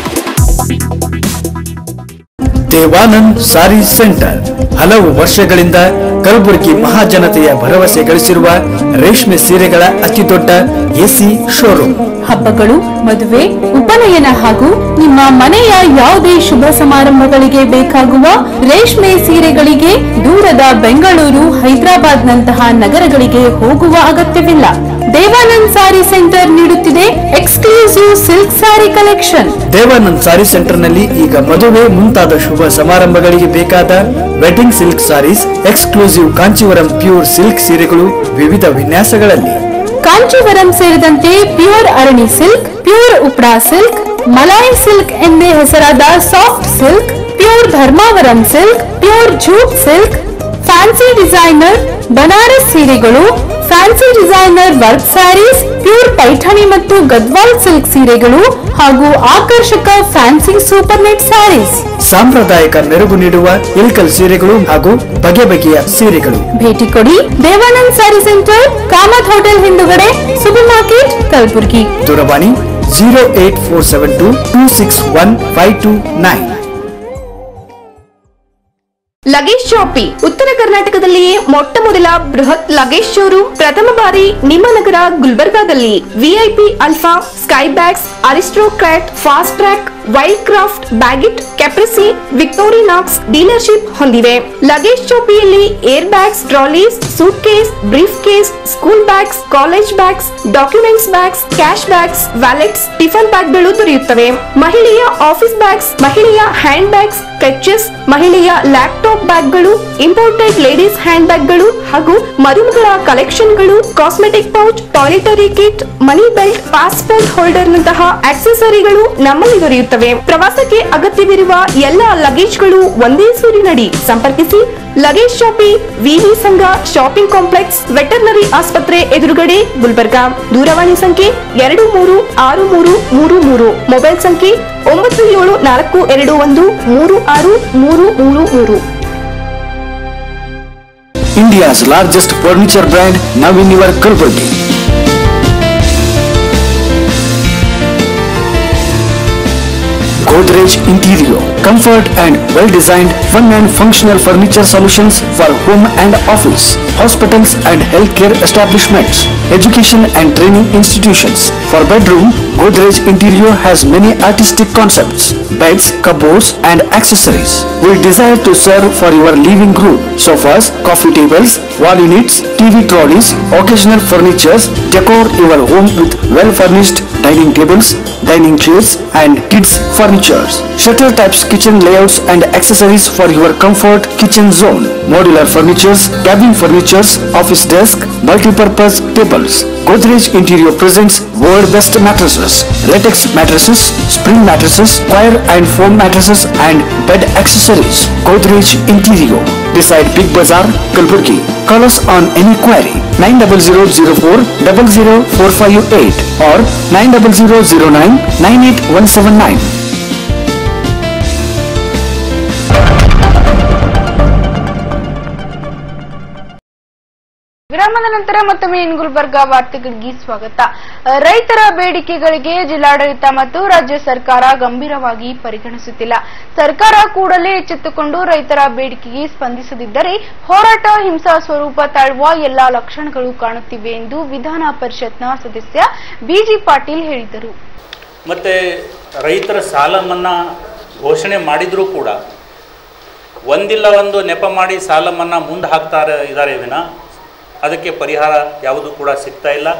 Devanand saree centre ಹಲವು ವರ್ಷಗಳಿಂದ ಕಲಬುರಗಿ ಮಹಾಜನತೆಯ ಭರವಸೆ ಗಳಿಸಿರುವ ರೇಷ್ಮೆ ಸೀರೆಗಳ ಅತಿದೊಡ್ಡ ಎಸಿ ಶೋರೂಮ್ ಹಬ್ಬಗಳು ಮದುವೆ ಉಪನಯನ ಹಾಗೂ ನಿಮ್ಮ ಮನೆಯ ಯಾವುದೇ ಶುಭ ಸಮಾರಂಭಗಳಿಗೆ ಬೇಕಾಗುವ ರೇಷ್ಮೆ ಸೀರೆಗಳಿಗೆ ದೂರದ ಬೆಂಗಳೂರು ಹೈದರಾಬಾದ್ ನಂತಹ ನಗರಗಳಿಗೆ ಹೋಗುವ ಅಗತ್ಯವಿಲ್ಲ ದೇವಾನಂದ್ ಸಾರಿ ಸೆಂಟರ್ ನೀಡುತ್ತಿದೆ exclusive silk saree collection Devanand saree ಸೆಂಟರ್ನಲ್ಲಿ ಈಗ ಮದುವೆ ಮುಂತಾದ ಶುಭ ಸಮಾರಂಭಗಳಿಗೆ ಬೇಕಾದ wedding silk sarees exclusive Kanchivaram pure silk ಸೀರೆಗಳು ವಿವಿಧ ವಿನ್ಯಾಸಗಳಲ್ಲಿ ಕಾಂಚೀವರಂ ಸೇರಿದಂತೆ ಪ್ಯೂರ್ ಅರಣಿ ಸಿಲ್ಕ್ ಪ್ಯೂರ್ ಉಪ್ರಾ ಸಿಲ್ಕ್ ಮಲಾಯಿ ಸಿಲ್ಕ್ ಎಂದೇ ಹೆಸರಾದ soft silk pure Dharmavaram silk pure jute silk fancy designer Banaras ಸೀರೆಗಳು fancy designer work sarees pure Paithani ಮತ್ತು ಗದ್ವಾಲ್ ಸಿಲ್ಕ್ ಸೀರೆಗಳು ಹಾಗೂ ಆಕರ್ಷಕ ಫ್ಯಾನ್ಸಿ ಸೂಪರ್ ನೆಟ್ ಸ್ಯಾರೀಸ್ ಸಾಂಪ್ರದಾಯಿಕ ಮೆರುಗು ನೀಡುವ ಇಲ್ಕಲ್ ಸೀರೆಗಳು ಹಾಗೂ ಬಗೆ ಬಗೆಯ ಸೀರೆಗಳು ಭೇಟಿ ಕೊಡಿ Devanand saree centre Kamat hotel ಹಿಂದುಗಡೆ ಸೂಪರ್ ಮಾರ್ಕೆಟ್ ಕಲಬುರಗಿ ದೂರವಾಣಿ zero eight four seven two two six one five two nine luggage shoppe ಉತ್ತರ ಕರ್ನಾಟಕದಲ್ಲಿಯೇ ಮೊಟ್ಟ ಮೊದಲ ಬೃಹತ್ ಲಗೇಜ್ ಶೋರೂಮ್ ಪ್ರಥಮ ಬಾರಿ ನಿಮ್ಮ ನಗರ ಗುಲ್ಬರ್ಗಾದಲ್ಲಿ VIP Alfa Skybags Aristocrat Fastrack Wildcraft Baggit Caprese Victorinox dealership ಹೊಂದಿವೆ ಲಗೇಜ್ ಶಾಪಿಯಲ್ಲಿ air bags trolleys suitcase briefcase school bags college bags documents bags cash bags wallets tiffin ಬ್ಯಾಗ್ಗಳು ದೊರೆಯುತ್ತವೆ ಮಹಿಳೆಯ office bags ಮಹಿಳೆಯ hand bags clutches ಮಹಿಳೆಯ laptop ಬ್ಯಾಗ್ಗಳು imported ladies hand ಬ್ಯಾಗ್ಗಳು ಹಾಗೂ ಮರುಮಗಳ ಕಲೆಕ್ಷನ್ಗಳು cosmetic pouch toiletry kit money belt passport holder ನಂತಹ ಆಕ್ಸೆಸರಿಗಳು ನಮ್ಮಲ್ಲಿ ದೊರೆಯುತ್ತವೆ ಪ್ರವಾಸಕ್ಕೆ ಅಗತ್ಯವಿರುವ ಎಲ್ಲ ಲಗೇಜ್ಗಳು ಒಂದೇ ಸೂರಿನಡಿ ಸಂಪರ್ಕಿಸಿ ಲಗೇಜ್ ಶಾಪಿ ವಿವಿ ಸಂಘ ಶಾಪಿಂಗ್ ಕಾಂಪ್ಲೆಕ್ಸ್ ವೆಟರ್ನರಿ ಆಸ್ಪತ್ರೆ ಎದುರುಗಡೆ ಗುಲ್ಬರ್ಗಾ ದೂರವಾಣಿ ಸಂಖ್ಯೆ ಎರಡು ಮೂರು ಆರು ಮೂರು ಮೂರು ಮೂರು ಮೊಬೈಲ್ ಸಂಖ್ಯೆ ಒಂಬತ್ತು ಏಳು ನಾಲ್ಕು ಎರಡು ಒಂದು ಮೂರು ಆರು ಮೂರು ಮೂರು ಮೂರು India's largest furniture brand now in your Kalburgi. Godrej Interior, comfort and well-designed fun and functional furniture solutions for home and office, hospitals and healthcare establishments, education and training institutions. For bedroom, Godrej Interior has many artistic concepts, beds, cupboards and accessories. We desire to serve for your living room, sofas, coffee tables, wall units, TV trolleys, occasional furnitures, decor your home with well-furnished dining tables, dining chairs and kids furnitures. Shutter types kitchen layouts and accessories for your comfort kitchen zone. Modular furnitures, cabin furnitures, office desk, multi-purpose tables. Godrej Interior presents world best mattresses, latex mattresses, spring mattresses, wire and foam mattresses and bed accessories. Godrej Interior beside Big Bazaar, Kalburgi. Call us on any query 90004 00458 or 90009 98179. ವಿರಾಮದ ನಂತರ ಮತ್ತೊಮ್ಮೆ ಇನ್ ಗುಲ್ಬರ್ಗ ವಾರ್ತೆಗಳಿಗೆ ಸ್ವಾಗತ ರೈತರ ಬೇಡಿಕೆಗಳಿಗೆ ಜಿಲ್ಲಾಡಳಿತ ಮತ್ತು ರಾಜ್ಯ ಸರ್ಕಾರ ಗಂಭೀರವಾಗಿ ಪರಿಗಣಿಸುತ್ತಿಲ್ಲ ಸರ್ಕಾರ ಕೂಡಲೇ ಎಚ್ಚೆತ್ತುಕೊಂಡು ರೈತರ ಬೇಡಿಕೆಗೆ ಸ್ಪಂದಿಸದಿದ್ದರೆ ಹೋರಾಟ ಹಿಂಸಾ ಸ್ವರೂಪ ತಾಳುವ ಎಲ್ಲಾ ಲಕ್ಷಣಗಳು ಕಾಣುತ್ತಿವೆ ಎಂದು ವಿಧಾನ ಪರಿಷತ್ನ ಸದಸ್ಯ ಬಿಜಿ ಪಾಟೀಲ್ ಹೇಳಿದರು ಮತ್ತು ರೈತರ ಸಾಲ ಮನ್ನಾ ಘೋಷಣೆ ಮಾಡಿದರೂ ಕೂಡ ಒಂದಿಲ್ಲ ಒಂದು ನೆಪ ಮಾಡಿ ಸಾಲ ಮನ್ನಾ ಮುಂದೆ ಹಾಕ್ತಾರೆ ಇದ್ದಾರೆ ವಿನ ಅದಕ್ಕೆ ಪರಿಹಾರ ಯಾವುದೂ ಕೂಡ ಸಿಗ್ತಾ ಇಲ್ಲ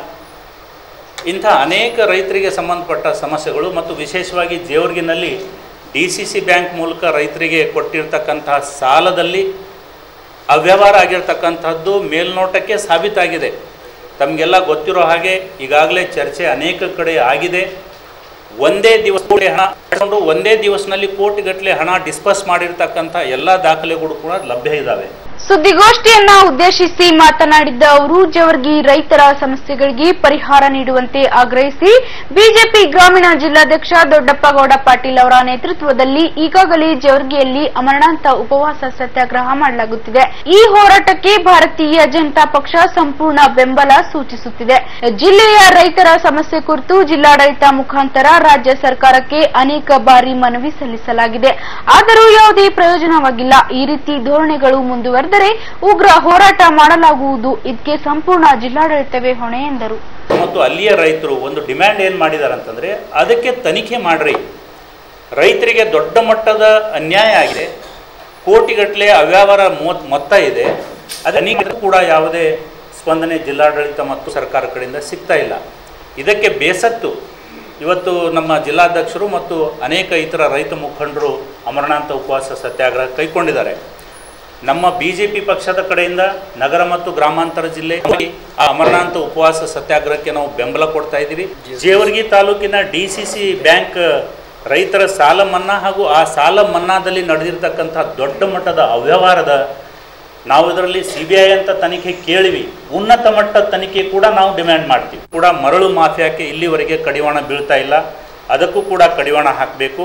ಇಂಥ ಅನೇಕ ರೈತರಿಗೆ ಸಂಬಂಧಪಟ್ಟ ಸಮಸ್ಯೆಗಳು ಮತ್ತು ವಿಶೇಷವಾಗಿ ಜೇವರ್ಗಿನಲ್ಲಿ ಡಿ ಸಿ ಸಿ ಬ್ಯಾಂಕ್ ಮೂಲಕ ರೈತರಿಗೆ ಕೊಟ್ಟಿರ್ತಕ್ಕಂತಹ ಸಾಲದಲ್ಲಿ ಅವ್ಯವಹಾರ ಆಗಿರ್ತಕ್ಕಂಥದ್ದು ಮೇಲ್ನೋಟಕ್ಕೆ ಸಾಬೀತಾಗಿದೆ ತಮಗೆಲ್ಲ ಗೊತ್ತಿರೋ ಹಾಗೆ ಈಗಾಗಲೇ ಚರ್ಚೆ ಅನೇಕ ಕಡೆ ಆಗಿದೆ ಒಂದೇ ದಿವಸ ಹಣ ತಗೊಂಡು ಒಂದೇ ದಿವಸದಲ್ಲಿ ಕೋಟಿಗಟ್ಟಲೆ ಹಣ ಡಿಸ್ಪರ್ಸ್ ಮಾಡಿರ್ತಕ್ಕಂಥ ಎಲ್ಲ ದಾಖಲೆಗಳು ಕೂಡ ಲಭ್ಯ ಇದ್ದಾವೆ ಸುದ್ದಿಗೋಷ್ಠಿಯನ್ನ ಉದ್ದೇಶಿಸಿ ಮಾತನಾಡಿದ್ದ ಅವರು ಜವರ್ಗಿ ರೈತರ ಸಮಸ್ಯೆಗಳಿಗೆ ಪರಿಹಾರ ನೀಡುವಂತೆ ಆಗ್ರಹಿಸಿ ಬಿಜೆಪಿ ಗ್ರಾಮೀಣ ಜಿಲ್ಲಾಧ್ಯಕ್ಷ ದೊಡ್ಡಪ್ಪಗೌಡ ಪಾಟೀಲ್ ಅವರ ನೇತೃತ್ವದಲ್ಲಿ ಈಗಾಗಲೇ ಜವರ್ಗಿಯಲ್ಲಿ ಅಮರಣಾಂತ ಉಪವಾಸ ಸತ್ಯಾಗ್ರಹ ಮಾಡಲಾಗುತ್ತಿದೆ ಈ ಹೋರಾಟಕ್ಕೆ ಭಾರತೀಯ ಜನತಾ ಪಕ್ಷ ಸಂಪೂರ್ಣ ಬೆಂಬಲ ಸೂಚಿಸುತ್ತಿದೆ ಜಿಲ್ಲೆಯ ರೈತರ ಸಮಸ್ಯೆ ಕುರಿತು ಜಿಲ್ಲಾಡಳಿತ ಮುಖಾಂತರ ರಾಜ್ಯ ಸರ್ಕಾರಕ್ಕೆ ಅನೇಕ ಬಾರಿ ಮನವಿ ಸಲ್ಲಿಸಲಾಗಿದೆ ಆದರೂ ಯಾವುದೇ ಪ್ರಯೋಜನವಾಗಿಲ್ಲ ಈ ರೀತಿ ಧೋರಣೆಗಳು ಮುಂದುವರೆದರೆ ಉಗ್ರ ಹೋರಾಟ ಮಾಡಲಾಗುವುದು ಇದಕ್ಕೆ ಸಂಪೂರ್ಣ ಜಿಲ್ಲಾಡಳಿತವೇ ಹೊಣೆ ಎಂದರು ಮತ್ತು ಅಲ್ಲಿಯ ರೈತರು ಒಂದು ಡಿಮ್ಯಾಂಡ್ ಏನು ಮಾಡಿದ್ದಾರೆ ಅಂತಂದರೆ ಅದಕ್ಕೆ ತನಿಖೆ ಮಾಡ್ರಿ ರೈತರಿಗೆ ದೊಡ್ಡ ಮಟ್ಟದ ಅನ್ಯಾಯ ಆಗಿದೆ ಕೋಟಿಗಟ್ಟಲೆ ಅವ್ಯವಹಾರ ಮೊತ್- ಮೊತ್ತ ಇದೆ ಅದಕ್ಕೆ ಕೂಡ ಯಾವುದೇ ಸ್ಪಂದನೆ ಜಿಲ್ಲಾಡಳಿತ ಮತ್ತು ಸರ್ಕಾರ ಕಡೆಯಿಂದ ಸಿಗ್ತಾ ಇಲ್ಲ ಇದಕ್ಕೆ ಬೇಸತ್ತು ಇವತ್ತು ನಮ್ಮ ಜಿಲ್ಲಾಧ್ಯಕ್ಷರು ಮತ್ತು ಅನೇಕ ಇತರ ರೈತ ಮುಖಂಡರು ಅಮರನಾಥ ಉಪವಾಸ ಸತ್ಯಾಗ್ರಹ ಕೈಗೊಂಡಿದ್ದಾರೆ ನಮ್ಮ ಬಿ ಜೆ ಪಿ ಪಕ್ಷದ ಕಡೆಯಿಂದ ನಗರ ಮತ್ತು ಗ್ರಾಮಾಂತರ ಜಿಲ್ಲೆ ಆ ಅಮರನಾಥ ಉಪವಾಸ ಸತ್ಯಾಗ್ರಹಕ್ಕೆ ನಾವು ಬೆಂಬಲ ಕೊಡ್ತಾ ಇದ್ದೀವಿ ಜೇವರ್ಗಿ ತಾಲೂಕಿನ ಡಿ ಸಿ ಸಿ ಬ್ಯಾಂಕ್ ರೈತರ ಸಾಲ ಮನ್ನಾ ಹಾಗೂ ಆ ಸಾಲ ಮನ್ನಾದಲ್ಲಿ ನಡೆದಿರ್ತಕ್ಕಂಥ ದೊಡ್ಡ ಮಟ್ಟದ ಅವ್ಯವಹಾರದ ನಾವು ಇದರಲ್ಲಿ ಸಿ ಬಿ ಐ ಅಂತ ತನಿಖೆ ಕೇಳಿವಿ ಉನ್ನತ ಮಟ್ಟದ ತನಿಖೆ ಕೂಡ ನಾವು ಡಿಮ್ಯಾಂಡ್ ಮಾಡ್ತೀವಿ ಕೂಡ ಮರಳು ಮಾಫಿಯಾಕ್ಕೆ ಇಲ್ಲಿವರೆಗೆ ಕಡಿವಾಣ ಬೀಳ್ತಾ ಇಲ್ಲ ಅದಕ್ಕೂ ಕೂಡ ಕಡಿವಾಣ ಹಾಕಬೇಕು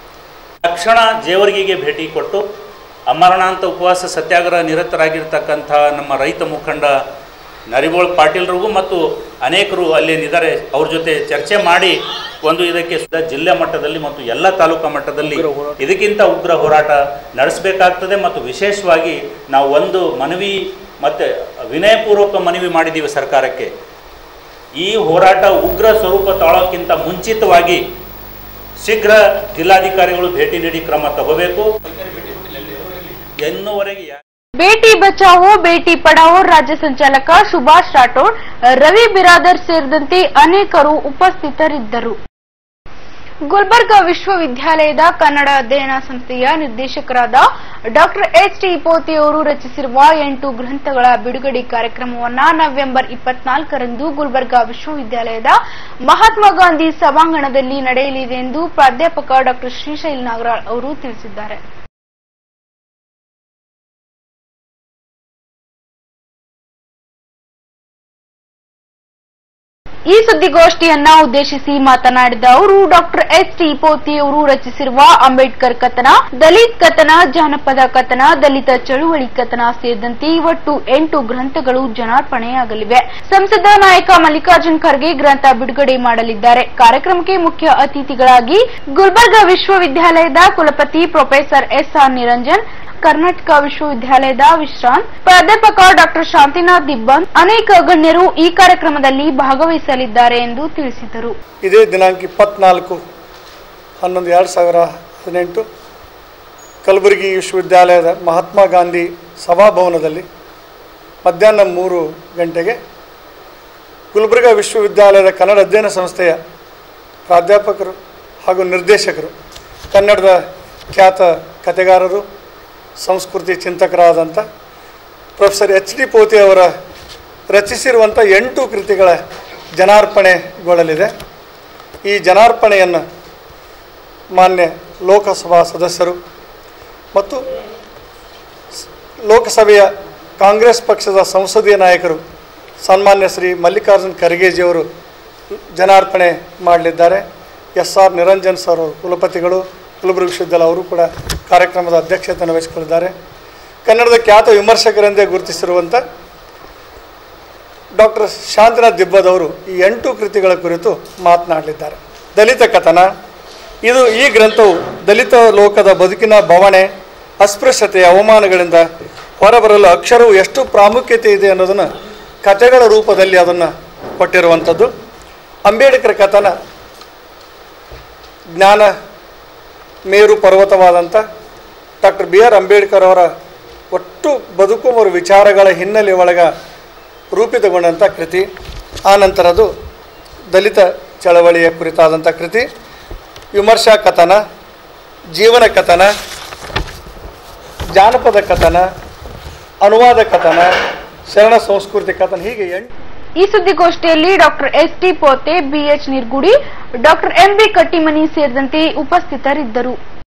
ತಕ್ಷಣ ಜೇವರ್ಗಿಗೆ ಭೇಟಿ ಕೊಟ್ಟು ಅಮರನಾಥ ಉಪವಾಸ ಸತ್ಯಾಗ್ರಹ ನಿರತರಾಗಿರ್ತಕ್ಕಂಥ ನಮ್ಮ ರೈತ ಮುಖಂಡ ನರಿಬೋಳ್ ಪಾಟೀಲ್ರಿಗೂ ಮತ್ತು ಅನೇಕರು ಅಲ್ಲೇನಿದ್ದಾರೆ ಅವ್ರ ಜೊತೆ ಚರ್ಚೆ ಮಾಡಿ ಒಂದು ಇದಕ್ಕೆ ಸುದ ಜಿಲ್ಲೆ ಮಟ್ಟದಲ್ಲಿ ಮತ್ತು ಎಲ್ಲ ತಾಲೂಕಾ ಮಟ್ಟದಲ್ಲಿ ಇದಕ್ಕಿಂತ ಉಗ್ರ ಹೋರಾಟ ನಡೆಸಬೇಕಾಗ್ತದೆ ಮತ್ತು ವಿಶೇಷವಾಗಿ ನಾವು ಒಂದು ಮನವಿ ಮತ್ತು ವಿನಯಪೂರ್ವಕ ಮನವಿ ಮಾಡಿದ್ದೀವಿ ಸರ್ಕಾರಕ್ಕೆ ಈ ಹೋರಾಟ ಉಗ್ರ ಸ್ವರೂಪ ತಾಳೋಕ್ಕಿಂತ ಮುಂಚಿತವಾಗಿ ಶೀಘ್ರ ಜಿಲ್ಲಾಧಿಕಾರಿಗಳು ಭೇಟಿ ನೀಡಿ ಕ್ರಮ ತಗೋಬೇಕು ಎನ್ನುವರೆಗೆ ಯಾ- ಬೇಟಿ ಬಚಾವೋ ಬೇಟಿ ಪಢಾವೋ ರಾಜ್ಯ ಸಂಚಾಲಕ ಸುಭಾಷ್ ರಾಠೋಡ್ ರವಿ ಬಿರಾದರ್ ಸೇರಿದಂತೆ ಅನೇಕರು ಉಪಸ್ಥಿತರಿದ್ದರು ಗುಲ್ಬರ್ಗ ವಿಶ್ವವಿದ್ಯಾಲಯದ ಕನ್ನಡ ಅಧ್ಯಯನ ಸಂಸ್ಥೆಯ ನಿರ್ದೇಶಕರಾದ ಡಾಕ್ಟರ್ ಎಚ್ ಟಿ ಪೋತಿ ಅವರು ರಚಿಸಿರುವ ಎಂಟು ಗ್ರಂಥಗಳ ಬಿಡುಗಡೆ ಕಾರ್ಯಕ್ರಮವನ್ನು ನವೆಂಬರ್ ಇಪ್ಪತ್ನಾಲ್ಕರಂದು ಗುಲ್ಬರ್ಗ ವಿಶ್ವವಿದ್ಯಾಲಯದ ಮಹಾತ್ಮ ಗಾಂಧಿ ಸಭಾಂಗಣದಲ್ಲಿ ನಡೆಯಲಿದೆ ಎಂದು ಪ್ರಾಧ್ಯಾಪಕ ಡಾಕ್ಟರ್ ಶ್ರೀಶೈಲ್ ನಾಗರಾಳ್ ಅವರು ತಿಳಿಸಿದ್ದಾರೆ ಈ ಸುದ್ದಿಗೋಷ್ಠಿಯನ್ನ ಉದ್ದೇಶಿಸಿ ಮಾತನಾಡಿದ ಅವರು ಡಾಕ್ಟರ್ ಎಚ್ ಟಿ ಪೋತಿ ಅವರು ರಚಿಸಿರುವ ಅಂಬೇಡ್ಕರ್ ಕಥನ ದಲಿತ್ ಕಥನ ಜಾನಪದ ಕಥನ ದಲಿತ ಚಳುವಳಿ ಕಥನ ಸೇರಿದಂತೆ ಒಟ್ಟು ಎಂಟು ಗ್ರಂಥಗಳು ಜನಾರ್ಪಣೆಯಾಗಲಿವೆ ಸಂಸದ ನಾಯಕ ಮಲ್ಲಿಕಾರ್ಜುನ್ ಖರ್ಗೆ ಗ್ರಂಥ ಬಿಡುಗಡೆ ಮಾಡಲಿದ್ದಾರೆ ಕಾರ್ಯಕ್ರಮಕ್ಕೆ ಮುಖ್ಯ ಅತಿಥಿಗಳಾಗಿ ಗುಲ್ಬರ್ಗಾ ವಿಶ್ವವಿದ್ಯಾಲಯದ ಕುಲಪತಿ professor S R Niranjan Karnataka ವಿಶ್ವವಿದ್ಯಾಲಯದ ವಿಶ್ರಾಂತ್ ಪ್ರಾಧ್ಯಾಪಕ ಡಾಕ್ಟರ್ ಶಾಂತಿನಾಥ್ ದಿಬ್ಬನ್ ಅನೇಕ ಗಣ್ಯರು ಈ ಕಾರ್ಯಕ್ರಮದಲ್ಲಿ ಭಾಗವಹಿಸಲಿದ್ದಾರೆ ಎಂದು ತಿಳಿಸಿದರು ಇದೇ ದಿನಾಂಕ ಇಪ್ಪತ್ನಾಲ್ಕು ಹನ್ನೊಂದು ಎರಡು ಸಾವಿರ ಹದಿನೆಂಟು ಕಲಬುರಗಿ ವಿಶ್ವವಿದ್ಯಾಲಯದ ಮಹಾತ್ಮ ಗಾಂಧಿ ಸಭಾಭವನದಲ್ಲಿ ಮಧ್ಯಾಹ್ನ ಮೂರು ಗಂಟೆಗೆ ಗುಲ್ಬರ್ಗಾ ವಿಶ್ವವಿದ್ಯಾಲಯದ ಕನ್ನಡ ಅಧ್ಯಯನ ಸಂಸ್ಥೆಯ ಪ್ರಾಧ್ಯಾಪಕರು ಹಾಗೂ ನಿರ್ದೇಶಕರು ಕನ್ನಡದ ಖ್ಯಾತ ಕಥೆಗಾರರು ಸಂಸ್ಕೃತಿ ಚಿಂತಕರಾದಂಥ ಪ್ರೊಫೆಸರ್ ಎಚ್ ಡಿ ಪೋತಿ ಅವರ ರಚಿಸಿರುವಂಥ ಎಂಟು ಕೃತಿಗಳ ಜನಾರ್ಪಣೆಗೊಳ್ಳಲಿದೆ ಈ ಜನಾರ್ಪಣೆಯನ್ನು ಮಾನ್ಯ ಲೋಕಸಭಾ ಸದಸ್ಯರು ಮತ್ತು ಸ್- ಲೋಕಸಭೆಯ ಕಾಂಗ್ರೆಸ್ ಪಕ್ಷದ ಸಂಸದೀಯ ನಾಯಕರು ಸನ್ಮಾನ್ಯ ಶ್ರೀ ಮಲ್ಲಿಕಾರ್ಜುನ್ ಖರ್ಗೆಜಿಯವರು ಜನಾರ್ಪಣೆ ಮಾಡಲಿದ್ದಾರೆ ಎಸ್ ಆರ್ ನಿರಂಜನ್ ಸರ್ ಅವರು ಕುಲಪತಿಗಳು ಕಲಬುರಗಿ ವಿಶ್ವವಿದ್ಯಾಲಯ ಅವರು ಕೂಡ ಕಾರ್ಯಕ್ರಮದ ಅಧ್ಯಕ್ಷತೆಯನ್ನು ವಹಿಸಿಕೊಂಡಿದ್ದಾರೆ ಕನ್ನಡದ ಖ್ಯಾತ ವಿಮರ್ಶಕರೆಂದೇ ಗುರುತಿಸಿರುವಂಥ ಡಾಕ್ಟರ್ ಶಾಂತನಾಥ್ ದಿಬ್ಬದವರು ಈ ಎಂಟು ಕೃತಿಗಳ ಕುರಿತು ಮಾತನಾಡಲಿದ್ದಾರೆ ದಲಿತ ಕಥನ ಇದು ಈ ಗ್ರಂಥವು ದಲಿತ ಲೋಕದ ಬದುಕಿನ ಬವಣೆ ಅಸ್ಪೃಶ್ಯತೆ ಅವಮಾನಗಳಿಂದ ಹೊರಬರಲು ಅಕ್ಷರವು ಎಷ್ಟು ಪ್ರಾಮುಖ್ಯತೆ ಇದೆ ಅನ್ನೋದನ್ನು ಕಥೆಗಳ ರೂಪದಲ್ಲಿ ಅದನ್ನು ಕೊಟ್ಟಿರುವಂಥದ್ದು ಅಂಬೇಡ್ಕರ್ ಕಥನ ಜ್ಞಾನ ಮೇರು ಪರ್ವತವಾದಂಥ ಡಾಕ್ಟರ್ ಬಿ ಆರ್ ಅಂಬೇಡ್ಕರ್ ಅವರ ಒಟ್ಟು ಬದುಕು ಮತ್ತು ವಿಚಾರಗಳ ಹಿನ್ನೆಲೆ ಒಳಗ ರೂಪಿತಗೊಂಡಂಥ ಕೃತಿ ಆನಂತರದು ದಲಿತ ಚಳವಳಿಯ ಕುರಿತಾದಂಥ ಕೃತಿ ವಿಮರ್ಶಾ ಕಥನ ಜೀವನ ಕಥನ ಜಾನಪದ ಕಥನ ಅನುವಾದ ಕಥನ ಶರಣ ಸಂಸ್ಕೃತಿ ಕಥನ ಹೀಗೆ ಎಂಟು ಈ ಸುದ್ದಿಗೋಷ್ಠಿಯಲ್ಲಿ doctor S T Pothe BH Nirgudi doctor MB Kattimani ಸೇರಿದಂತೆ ಉಪಸ್ಥಿತರಿದ್ದರು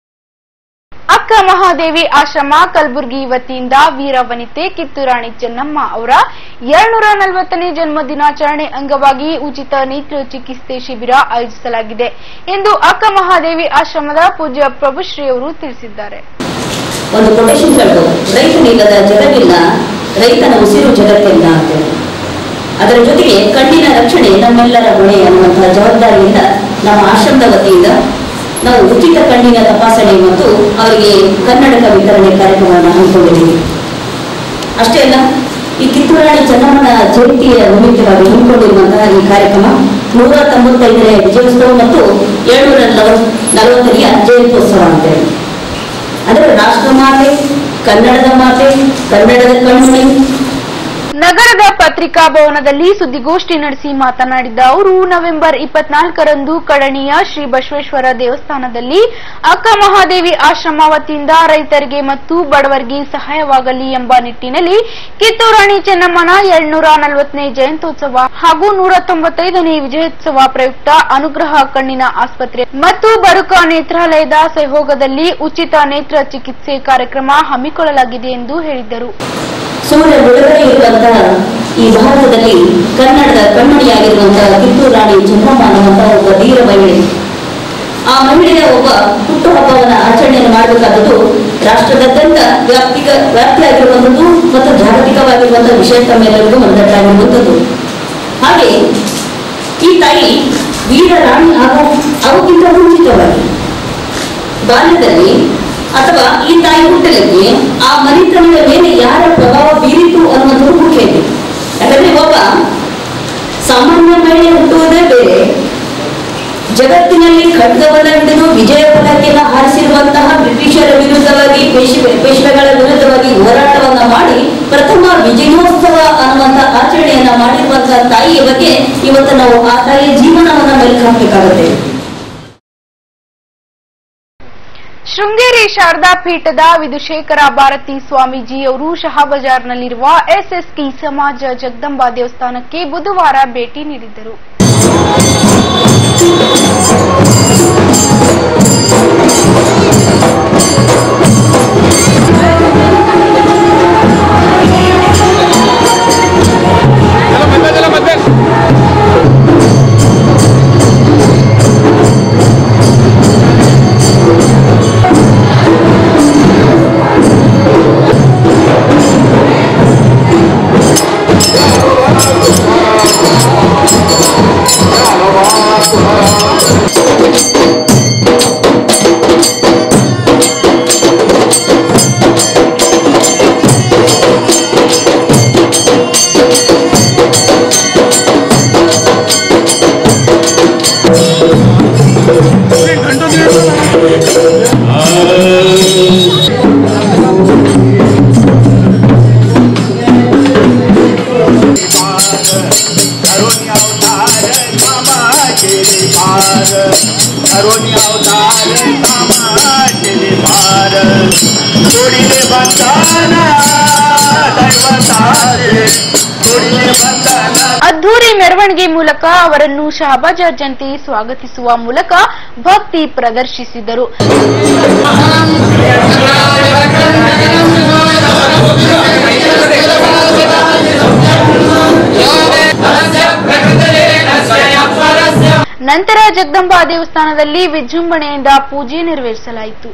ಅಕ್ಕ ಮಹಾದೇವಿ ಆಶ್ರಮ ಕಲಬುರಗಿ ವತಿಯಿಂದ ವೀರ ವನಿತೆ ಕಿತ್ತೂರಾಣಿ ಚೆನ್ನಮ್ಮ ಅವರ ಎರಡ್ನೂರ ನಲವತ್ತನೇ ಜನ್ಮ ದಿನಾಚರಣೆ ಅಂಗವಾಗಿ ಉಚಿತ ನೇತ್ರ ಚಿಕಿತ್ಸೆ ಶಿಬಿರ ಆಯೋಜಿಸಲಾಗಿದೆ ಎಂದು ಅಕ್ಕ ಮಹಾದೇವಿ ಆಶ್ರಮದ ಪೂಜ್ಯ ಪ್ರಭುಶ್ರೀ ಅವರು ತಿಳಿಸಿದ್ದಾರೆ ಒಂದು ಕೊಟೇಶನ್ ಕಳೆದು ರೈತನಿಲ್ಲದ ಜಗವಿಲ್ಲ ರೈತನ ಉಸಿರು ಜಗತ್ತಿಲ್ಲ ಅಂತೇಳಿ ಅದರ ಜೊತೆಗೆ ಕಣ್ಣಿನ ರಕ್ಷಣೆ ನಮ್ಮೆಲ್ಲರ ಹೊಣೆ ಅನ್ನುವಂತಹ ಜವಾಬ್ದಾರಿಯಿಂದ ನಮ್ಮ ಆಶ್ರಮದ ವತಿಯಿಂದ ನಾವು ಉಚಿತ ಕಣ್ಣಿನ ತಪಾಸಣೆ ಮತ್ತು ಅವರಿಗೆ ಕನ್ನಡಕ ವಿತರಣೆ ಕಾರ್ಯಕ್ರಮವನ್ನು ಹಮ್ಮಿಕೊಂಡಿದ್ದೀವಿ ಅಷ್ಟೇ ಅಲ್ಲ ಈ ಕಿತ್ತೂರಾಣಿ ಚೆನ್ನಮ್ಮನ ಜಯಂತಿಯ ನಿಮಿತ್ತವಾಗಿ ಹಮ್ಮಿಕೊಂಡಿರುವಂತಹ ಈ ಕಾರ್ಯಕ್ರಮ ನೂರ ತೊಂಬತ್ತೈದನೇ ವಿಜಯೋತ್ಸವ ಮತ್ತು ಏಳ್ನೂರ ನಲವತ್ ನಲವತ್ತನೆಯ ಜಯಂತ್ಯೋತ್ಸವ ಅಂತೇಳಿ ಅಂದರೆ ರಾಷ್ಟ್ರ ಮಾತೆ ಕನ್ನಡದ ಮಾತೆ ಕನ್ನಡದ ಕಣ್ಮಣಿ ನಗರದ ಪತ್ರಿಕಾ ಭವನದಲ್ಲಿ ಸುದ್ದಿಗೋಷ್ಠಿ ನಡೆಸಿ ಮಾತನಾಡಿದ ಅವರು ನವೆಂಬರ್ ಇಪ್ಪತ್ನಾಲ್ಕರಂದು ಕಡಣಿಯ ಶ್ರೀ ಬಸವೇಶ್ವರ ದೇವಸ್ಥಾನದಲ್ಲಿ ಅಕ್ಕ ಮಹಾದೇವಿ ಆಶ್ರಮ ವತಿಯಿಂದ ರೈತರಿಗೆ ಮತ್ತು ಬಡವರಿಗೆ ಸಹಾಯವಾಗಲಿ ಎಂಬ ನಿಟ್ಟಿನಲ್ಲಿ ಕಿತ್ತೂರಾಣಿ ಚೆನ್ನಮ್ಮನ ಎರಡ್ನೂರ ನಲವತ್ತನೇ ಜಯಂತ್ಯೋತ್ಸವ ಹಾಗೂ ನೂರ ತೊಂಬತ್ತೈದನೇ ವಿಜಯೋತ್ಸವ ಪ್ರಯುಕ್ತ ಅನುಗ್ರಹ ಕಣ್ಣಿನ ಆಸ್ಪತ್ರೆ ಮತ್ತು ಬರುಕ ನೇತ್ರಾಲಯದ ಸಹಯೋಗದಲ್ಲಿ ಉಚಿತ ನೇತ್ರ ಚಿಕಿತ್ಸೆ ಕಾರ್ಯಕ್ರಮ ಹಮ್ಮಿಕೊಳ್ಳಲಾಗಿದೆ ಎಂದು ಹೇಳಿದರು ಸೂರ್ಯ ಬಿಡುಗಡೆ ಇರುವಂತಹ ಈ ಭಾರತದಲ್ಲಿ ಕನ್ನಡದ ಕಣ್ಮಣಿಯಾಗಿರುವಂತಹ ಕಿತ್ತೂರು ರಾಣಿ ಚೆನ್ನಮ್ಮ ಅನ್ನುವಂತಹ ಒಬ್ಬ ಧೀರ ಮಹಿಳೆ ಆ ಮಹಿಳೆಯ ಒಬ್ಬ ಹುಟ್ಟುಹಬ್ಬವನ್ನ ಆಚರಣೆಯನ್ನು ಮಾಡಬೇಕಾದದ್ದು ರಾಷ್ಟ್ರದಾದ್ಯಂತ ವ್ಯಾಪ್ತಿಕ ವ್ಯಾಪ್ತಿಯಾಗಿರುವಂಥದ್ದು ಮತ್ತು ಜಾಗತಿಕವಾಗಿರುವಂತಹ ವಿಷಯ ತಮ್ಮೆಲ್ಲರಿಗೂ ಮನದಟ್ಟಾಗಿರುವಂಥದ್ದು ಹಾಗೆ ಈ ತಾಯಿ ವೀರ ರಾಣಿ ಆಗೋ ಅವಕ್ಕಿಂತ ಮುಂಚಿತವಾಗಿ ಬಾಲ್ಯದಲ್ಲಿ ಅಥವಾ ಈ ತಾಯಿ ಹುಟ್ಟಲಿಕ್ಕೆ ಆ ಮನೆತನದ ಮೇಲೆ ಯಾರ ಪ್ರಭಾವ ಬೀರಿತು ಅನ್ನೋದು ಮುಖ್ಯ ಇದೆ ಯಾಕಂದ್ರೆ ಒಬ್ಬ ಸಾಮಾನ್ಯ ಮಹಿಳೆ ಹುಟ್ಟುವುದೇ ಬೇರೆ ಜಗತ್ತಿನಲ್ಲಿ ಖಡ್ಗವನ್ನ ಹಿಡಿದು ವಿಜಯ ಪದಕೆಯನ್ನು ಹಾರಿಸಿರುವಂತಹ ಬ್ರಿಟಿಷರ ವಿರುದ್ಧವಾಗಿ ಪೇಶ್ವೆ ಪೇಶ್ವೆಗಳ ವಿರುದ್ಧವಾಗಿ ಹೋರಾಟವನ್ನ ಮಾಡಿ ಪ್ರಥಮ ವಿಜಯೋತ್ಸವ ಅನ್ನುವಂತ ಆಚರಣೆಯನ್ನ ಮಾಡಿರುವಂತಹ ತಾಯಿಯ ಬಗ್ಗೆ ಇವತ್ತು ನಾವು ಆ ತಾಯಿಯ ಜೀವನವನ್ನ ಮೆಲುಕು ಹಾಕಬೇಕಾಗುತ್ತೆ ಶೃಂಗೇರಿ ಶಾರದಾ ಪೀಠದ ವಿಧುಶೇಖರ ಭಾರತಿ ಸ್ವಾಮೀಜಿ ಅವರು ಶಹಾಬಜಾರ್ನಲ್ಲಿರುವ ಎಸ್ಎಸ್ಕಿ ಸಮಾಜ ಜಗದಂಬಾ ದೇವಸ್ಥಾನಕ್ಕೆ ಬುಧವಾರ ಭೇಟಿ ನೀಡಿದ್ದರು ಅದ್ದೂರಿ ಮೆರವಣಿಗೆ ಮೂಲಕ ಅವರನ್ನು ಶಹಬಾಜ್ ಜಂತಿ ಸ್ವಾಗತಿಸುವ ಮೂಲಕ ಭಕ್ತಿ ಪ್ರದರ್ಶಿಸಿದರು ನಂತರ ಜಗದಂಬಾ ದೇವಸ್ಥಾನದಲ್ಲಿ ವಿಜೃಂಭಣೆಯಿಂದ ಪೂಜೆ ನೆರವೇರಿಸಲಾಯಿತು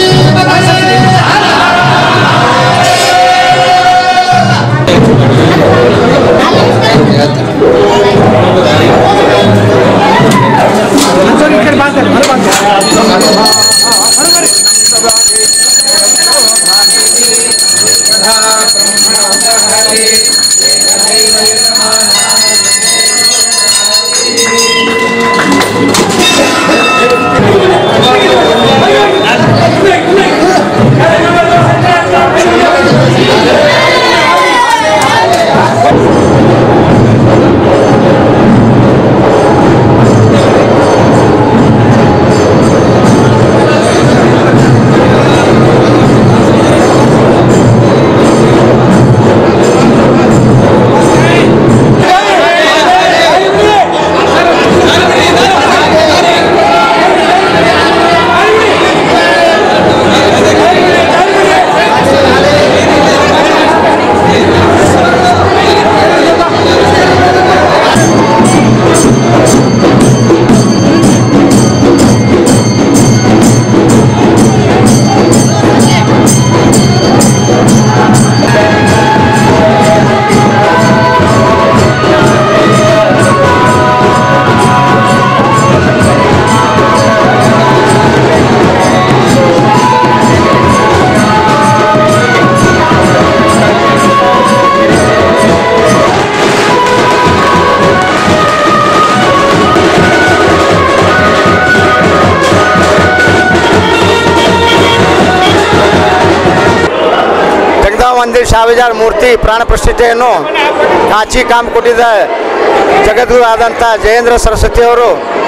ಜಗದಾಂಬ ಮಂದಿರ ಶಾವಿಜಾರ್ ಮೂರ್ತಿ ಪ್ರಾಣ ಪ್ರತಿಷ್ಠೆಯನ್ನು ಕಾಚಿ ಕಾಮ್ ಕೊಟ್ಟಿದ್ದ ಜಗದ್ಗುರು ಆದಂಥ ಜಯೇಂದ್ರ ಸರಸ್ವತಿಯವರು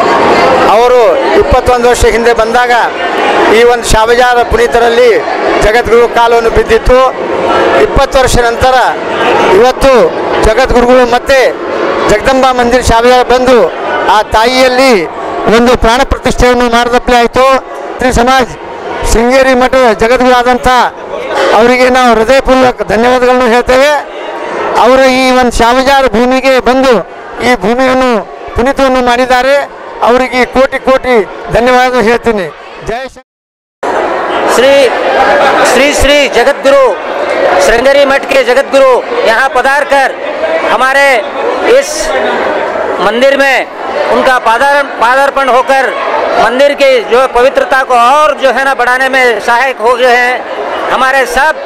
ಅವರು ಇಪ್ಪತ್ತೊಂದು ವರ್ಷ ಹಿಂದೆ ಬಂದಾಗ ಈ ಒಂದು ಶಾವಿಜಾರ ಪುನೀತರಲ್ಲಿ ಜಗದ್ಗುರು ಕಾಲವನ್ನು ಬಿದ್ದಿತ್ತು ಇಪ್ಪತ್ತು ವರ್ಷ ನಂತರ ಇವತ್ತು ಜಗದ್ಗುರುಗಳು ಮತ್ತೆ ಜಗದಂಬಾ ಮಂದಿರ ಶಾವಿಜಾರ ಬಂದು ಆ ತಾಯಿಯಲ್ಲಿ ಒಂದು ಪ್ರಾಣ ಪ್ರತಿಷ್ಠೆಯನ್ನು ಮಾಡಿದಪ್ಪಲೆ ಆಯಿತು ಶ್ರೀ ಸಮಾಜ್ ಶೃಂಗೇರಿ ಮಠದ ಜಗದ್ಗುರು ಆದಂಥ ಅವರಿಗೆ ನಾವು ಹೃದಯಪೂರ್ವಕ ಧನ್ಯವಾದಗಳನ್ನು ಹೇಳ್ತೇವೆ ಅವರು ಈ ಒಂದು ಶಾವಜಾರ ಭೂಮಿಗೆ ಬಂದು ಈ ಭೂಮಿಯನ್ನು ಪುನೀತವನ್ನು ಮಾಡಿದ್ದಾರೆ ಅವರಿಗೆ ಕೋಟಿ ಕೋಟಿ ಧನ್ಯವಾದ ಹೇಳ್ತೀನಿ ಜಯ ಶ್ರೀ श्री श्री श्री जगत गुरु श्रृंगेरी मठ के जगत गुरु यहाँ पधार कर हमारे इस मंदिर में उनका पादार पादार्पण होकर मंदिर की जो पवित्रता को और जो है ना बढ़ाने में सहायक हो गए हैं हमारे सब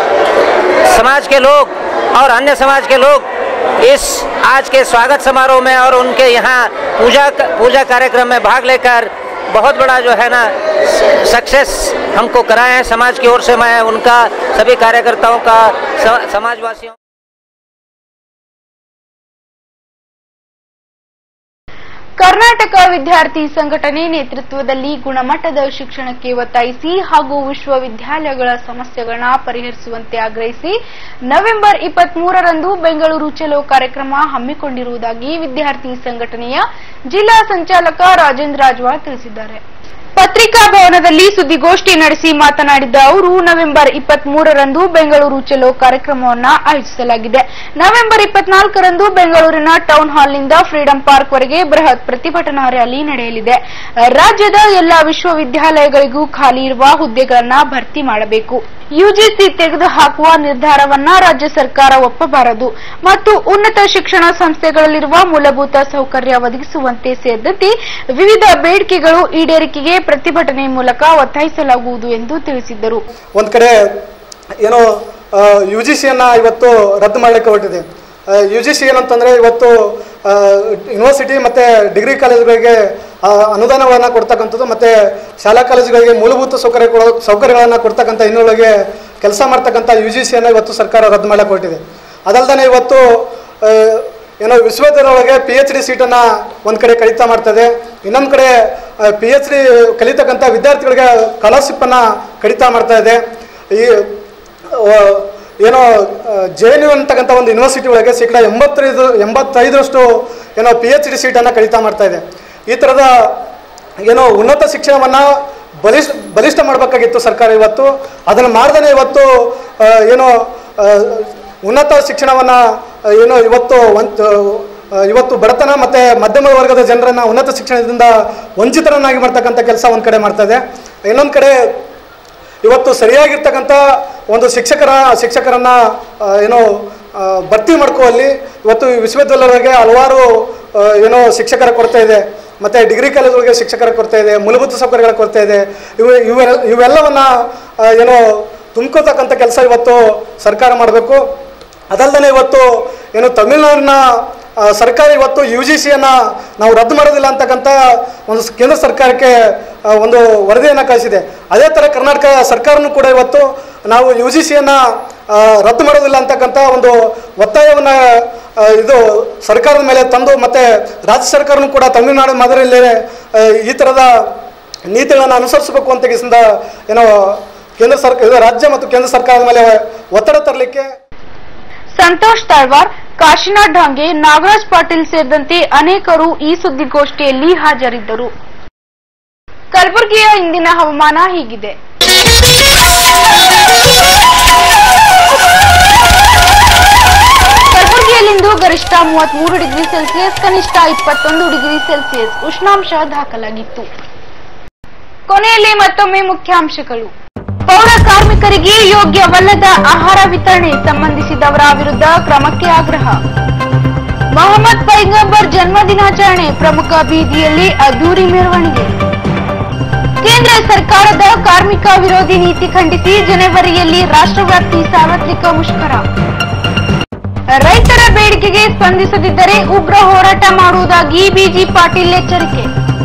समाज के लोग और अन्य समाज के लोग इस आज के स्वागत समारोह में और उनके यहाँ पूजा पूजा कार्यक्रम में भाग लेकर बहुत बड़ा जो है ना सक्सेस हमको कराए हैं समाज की ओर से मैं उनका सभी कार्यकर्ताओं का स- समाजवासियों ಕರ್ನಾಟಕ ವಿದ್ಯಾರ್ಥಿ ಸಂಘಟನೆ ನೇತೃತ್ವದಲ್ಲಿ ಗುಣಮಟ್ಟದ ಶಿಕ್ಷಣಕ್ಕೆ ಒತ್ತಾಯಿಸಿ ಹಾಗೂ ವಿಶ್ವವಿದ್ಯಾಲಯಗಳ ಸಮಸ್ಯೆಗಳನ್ನ ಪರಿಹರಿಸುವಂತೆ ಆಗ್ರಹಿಸಿ ನವೆಂಬರ್ ಇಪ್ಪತ್ತ್ ಮೂರರಂದು ಬೆಂಗಳೂರು ಚಲೋ ಕಾರ್ಯಕ್ರಮ ಹಮ್ಮಿಕೊಂಡಿರುವುದಾಗಿ ವಿದ್ಯಾರ್ಥಿ ಸಂಘಟನೆಯ ಜಿಲ್ಲಾ ಸಂಚಾಲಕ ರಾಜೇಂದ್ರ ರಾಜ್ವಾಳ್ ತಿಳಿಸಿದ್ದಾರೆ ಪತ್ರಿಕಾ ಭವನದಲ್ಲಿ ಸುದ್ದಿಗೋಷ್ಠಿ ನಡೆಸಿ ಮಾತನಾಡಿದ ಅವರು ನವೆಂಬರ್ ಇಪ್ಪತ್ತ್ ಮೂರರಂದು ಬೆಂಗಳೂರು ಚಲೋ ಕಾರ್ಯಕ್ರಮವನ್ನ ಆಯೋಜಿಸಲಾಗಿದೆ ನವೆಂಬರ್ ಇಪ್ಪತ್ನಾಲ್ಕರಂದು ಬೆಂಗಳೂರಿನ ಟೌನ್ ಹಾಲ್ನಿಂದ ಫ್ರೀಡಂ ಪಾರ್ಕ್ ವರೆಗೆ ಬೃಹತ್ ಪ್ರತಿಭಟನಾ ರ್ಯಾಲಿ ನಡೆಯಲಿದೆ ರಾಜ್ಯದ ಎಲ್ಲಾ ವಿಶ್ವವಿದ್ಯಾಲಯಗಳಿಗೂ ಖಾಲಿ ಇರುವ ಹುದ್ದೆಗಳನ್ನ ಭರ್ತಿ ಮಾಡಬೇಕು ಯುಜಿಸಿ ತೆಗೆದುಹಾಕುವ ನಿರ್ಧಾರವನ್ನ ರಾಜ್ಯ ಸರ್ಕಾರ ಒಪ್ಪಬಾರದು ಮತ್ತು ಉನ್ನತ ಶಿಕ್ಷಣ ಸಂಸ್ಥೆಗಳಲ್ಲಿರುವ ಮೂಲಭೂತ ಸೌಕರ್ಯ ಒದಗಿಸುವಂತೆ ಸೇರಿದಂತೆ ವಿವಿಧ ಬೇಡಿಕೆಗಳು ಈಡೇರಿಕೆಗೆ ಪ್ರತಿಭಟನೆ ಮೂಲಕ ಒತ್ತಾಯಿಸಲಾಗುವುದು ಎಂದು ತಿಳಿಸಿದ್ದರು ಒಂದು ಕಡೆ ಏನೋ ಯು ಜಿ ಸಿಯನ್ನು ಇವತ್ತು ರದ್ದು ಮಾಡಲಿಕ್ಕೆ ಹೊರಟಿದೆ ಯು ಜಿ ಸಿ ಏನಂತಂದರೆ ಇವತ್ತು ಆ, ಯೂನಿವರ್ಸಿಟಿ ಮತ್ತು ಡಿಗ್ರಿ ಕಾಲೇಜುಗಳಿಗೆ ಆ, ಅನುದಾನಗಳನ್ನು ಕೊಡ್ತಕ್ಕಂಥದ್ದು ಮತ್ತು ಶಾಲಾ ಕಾಲೇಜುಗಳಿಗೆ ಮೂಲಭೂತ ಸೌಕರ್ಯ ಕೊಡೋ ಸೌಕರ್ಯಗಳನ್ನು ಕೊಡ್ತಕ್ಕಂಥ ಇನ್ನೊಳಗೆ ಕೆಲಸ ಮಾಡ್ತಕ್ಕಂಥ ಯು ಜಿ ಸಿಯನ್ನು ಇವತ್ತು ಸರ್ಕಾರ ರದ್ದು ಮಾಡಕ್ಕೆ ಹೊರಟಿದೆ ಅದಲ್ಲದೆ ಇವತ್ತು ಆ, ಏನೋ ವಿಶ್ವವಿದ್ಯಾಲಯದೊಳಗೆ ಪಿ ಎಚ್ ಡಿ ಸೀಟನ್ನು ಒಂದು ಕಡೆ ಕಡಿತ ಮಾಡ್ತದೆ ಇನ್ನೊಂದು ಕಡೆ ಪಿ ಎಚ್ ಡಿ ಕಲಿತಕ್ಕಂಥ ವಿದ್ಯಾರ್ಥಿಗಳಿಗೆ ಸ್ಕಾಲರ್ಶಿಪ್ಪನ್ನು ಕಡಿತ ಮಾಡ್ತಾ ಇದೆ ಈ ಆ, ಏನೋ ಜೆ ಎನ್ ಯು ಅಂತಕ್ಕಂಥ ಒಂದು ಯೂನಿವರ್ಸಿಟಿ ಒಳಗೆ ಶೇಕಡ ಎಂಬತ್ತೈದು ಎಂಬತ್ತೈದರಷ್ಟು ಏನೋ ಪಿ ಎಚ್ ಡಿ ಸೀಟನ್ನು ಕಡಿತ ಮಾಡ್ತಾ ಇದೆ ಈ ಥರದ ಏನೋ ಉನ್ನತ ಶಿಕ್ಷಣವನ್ನು ಬಲಿಷ್ಠ ಬಲಿಷ್ಠ ಮಾಡಬೇಕಾಗಿತ್ತು ಸರ್ಕಾರ ಇವತ್ತು ಅದನ್ನು ಮಾಡ್ದೇ ಇವತ್ತು ಆ, ಏನೋ ಆ, ಉನ್ನತ ಶಿಕ್ಷಣವನ್ನು ಏನೋ ಇವತ್ತು ಒಂದು ಆ, ಇವತ್ತು ಬಡತನ ಮತ್ತು ಮಧ್ಯಮ ವರ್ಗದ ಜನರನ್ನು ಉನ್ನತ ಶಿಕ್ಷಣದಿಂದ ವಂಚಿತರನ್ನಾಗಿ ಮಾಡ್ತಕ್ಕಂಥ ಕೆಲಸ ಒಂದು ಕಡೆ ಮಾಡ್ತಾ ಇದೆ ಇನ್ನೊಂದು ಕಡೆ ಇವತ್ತು ಸರಿಯಾಗಿರ್ತಕ್ಕಂಥ ಒಂದು ಶಿಕ್ಷಕರ ಶಿಕ್ಷಕರನ್ನ ಆ, ಏನೋ ಆ, ಭರ್ತಿ ಮಾಡ್ಕೋವಲ್ಲಿ ಇವತ್ತು ಈ ವಿಶ್ವವಿದ್ಯಾಲಯಗಳಿಗೆ ಹಲವಾರು ಆ, ಏನೋ ಶಿಕ್ಷಕರ ಕೊರತೆ ಇದೆ ಮತ್ತು ಡಿಗ್ರಿ ಕಾಲೇಜುಗಳಿಗೆ ಶಿಕ್ಷಕರ ಕೊರತೆ ಇದೆ ಮೂಲಭೂತ ಸೌಕರ್ಯಗಳ ಕೊರತೆ ಇದೆ ಇವು ಇವೆಲ್ಲ ಇವೆಲ್ಲವನ್ನು ಆ, ಏನೋ ತುಂಬ್ಕೋತಕ್ಕಂಥ ಕೆಲಸ ಇವತ್ತು ಸರ್ಕಾರ ಮಾಡಬೇಕು ಅದಲ್ಲದೆ ಇವತ್ತು ಏನು ತಮಿಳುನಾಡಿನ ಆ, ಸರ್ಕಾರ ಇವತ್ತು ಯು ಜಿ ಸಿಯನ್ನು ನಾವು ರದ್ದು ಮಾಡೋದಿಲ್ಲ ಅಂತಕ್ಕಂಥ ಒಂದು ಸ್- ಕೇಂದ್ರ ಸರ್ಕಾರಕ್ಕೆ ಆ, ಒಂದು ವರದಿಯನ್ನು ಕಳಿಸಿದೆ ಅದೇ ಥರ ಕರ್ನಾಟಕ ಸರ್ಕಾರನೂ ಕೂಡ ಇವತ್ತು ನಾವು ಯು ಜಿ ಸಿಯನ್ನು ರದ್ದು ಮಾಡೋದಿಲ್ಲ ಅಂತಕ್ಕಂಥ ಒಂದು ಒತ್ತಾಯವನ್ನು ಇದು ಸರ್ಕಾರದ ಮೇಲೆ ತಂದು ಮತ್ತು ರಾಜ್ಯ ಸರ್ಕಾರನೂ ಕೂಡ ತಮಿಳುನಾಡು ಮಾದರಿಯಲ್ಲೇ ಆ, ಈ ಥರದ ನೀತಿಗಳನ್ನು ಅನುಸರಿಸಬೇಕು ಅಂತ ಕೇಸಿಂದ ಏನೋ ಕೇಂದ್ರ ಸರ್ಕಾರ ಇದು ರಾಜ್ಯ ಮತ್ತು ಕೇಂದ್ರ ಸರ್ಕಾರದ ಮೇಲೆ ಒತ್ತಡ ತರಲಿಕ್ಕೆ ಸಂತೋಷ್ ತಳ್ವಾರ್ ಕಾಶಿನಾಥ್ ಢಾಂಗೆ ನಾಗರಾಜ್ ಪಾಟೀಲ್ ಸೇರಿದಂತೆ ಅನೇಕರು ಈ ಸುದ್ದಿಗೋಷ್ಠಿಯಲ್ಲಿ ಹಾಜರಿದ್ದರು ಕಲಬುರಗಿಯ ಇಂದಿನ ಹವಾಮಾನ ಹೀಗಿದೆ ಕಲಬುರಗಿಯಲ್ಲಿಂದು ಗರಿಷ್ಠ ಮೂವತ್ಮೂರು ಡಿಗ್ರಿ ಸೆಲ್ಸಿಯಸ್ ಕನಿಷ್ಠ ಇಪ್ಪತ್ತೊಂದು ಡಿಗ್ರಿ ಸೆಲ್ಸಿಯಸ್ ಉಷ್ಣಾಂಶ ದಾಖಲಾಗಿತ್ತು ಕೊನೆಯಲ್ಲಿ ಮತ್ತೊಮ್ಮೆ ಮುಖ್ಯಾಂಶಗಳು ಪೌರ ಕಾರ್ಮಿಕರಿಗೆ ಯೋಗ್ಯವಲ್ಲದ ಆಹಾರ ವಿತರಣೆ ಸಂಬಂಧಿಸಿದವರ ವಿರುದ್ಧ ಕ್ರಮಕ್ಕೆ ಆಗ್ರಹ ಮೊಹಮ್ಮದ್ ಪೈಗಂಬರ್ ಜನ್ಮ ದಿನಾಚರಣೆ ಪ್ರಮುಖ ಬೀದಿಯಲ್ಲಿ ಅದ್ದೂರಿ ಮೆರವಣಿಗೆ ಕೇಂದ್ರ ಸರ್ಕಾರದ ಕಾರ್ಮಿಕ ವಿರೋಧಿ ನೀತಿ ಖಂಡಿಸಿ ಜನವರಿಯಲ್ಲಿ ರಾಷ್ಟ್ರವ್ಯಾಪ್ತಿ ಸಾರ್ವತ್ರಿಕ ಮುಷ್ಕರ ರೈತರ ಬೇಡಿಕೆಗೆ ಸ್ಪಂದಿಸದಿದ್ದರೆ ಉಗ್ರ ಹೋರಾಟ ಮಾಡುವುದಾಗಿ ಬಿಜಿ ಪಾಟೀಲ್ ಎಚ್ಚರಿಕೆ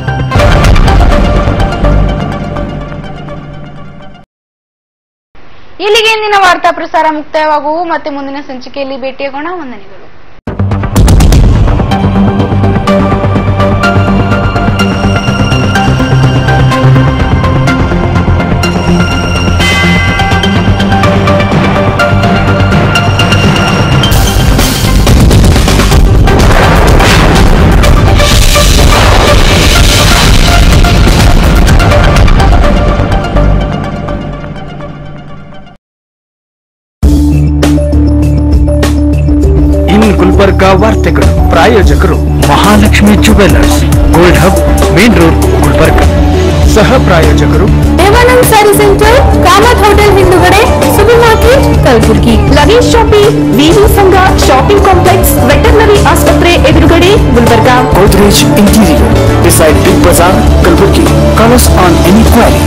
ಇಲ್ಲಿಗೆ ಇಂದಿನ ವಾರ್ತಾ ಪ್ರಸಾರ ಮುಕ್ತಾಯವಾಗುವು ಮತ್ತೆ ಮುಂದಿನ ಸಂಚಿಕೆಯಲ್ಲಿ ಭೇಟಿಯಾಗೋಣ ವಂದನೆಗಳು ಇನ್ ಗುಲ್ಬರ್ಗ ವಾರ್ತೆಗಳು ಪ್ರಾಯೋಜಕರು Mahalakshmi jewellers gold hub main road Gulbarga ಸಹ ಪ್ರಾಯೋಜಕರು Devanand saree centre Kamat hotel ಹಿಂದುಗಡೆ super market Kalaburagi luggage shopping VV Sangha shopping complex veterinary ಆಸ್ಪತ್ರೆ ಎದುರುಗಡೆ Gulbarga Godrej Interior beside Big Bazaar, Kalburgi. Call us on any query.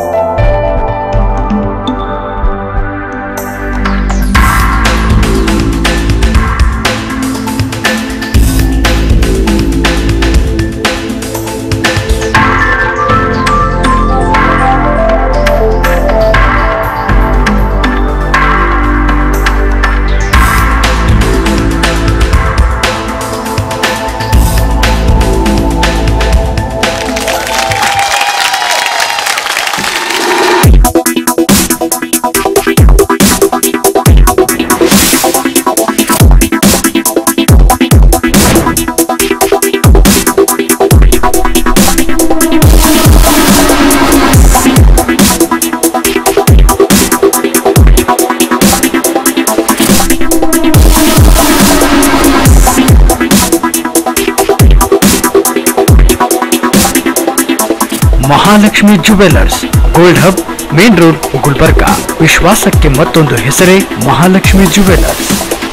Mahalakshmi jewellers gold hub main road Gulbarga ವಿಶ್ವಾಸಕ್ಕೆ ಮತ್ತೊಂದು ಹೆಸರೇ Mahalakshmi jewellers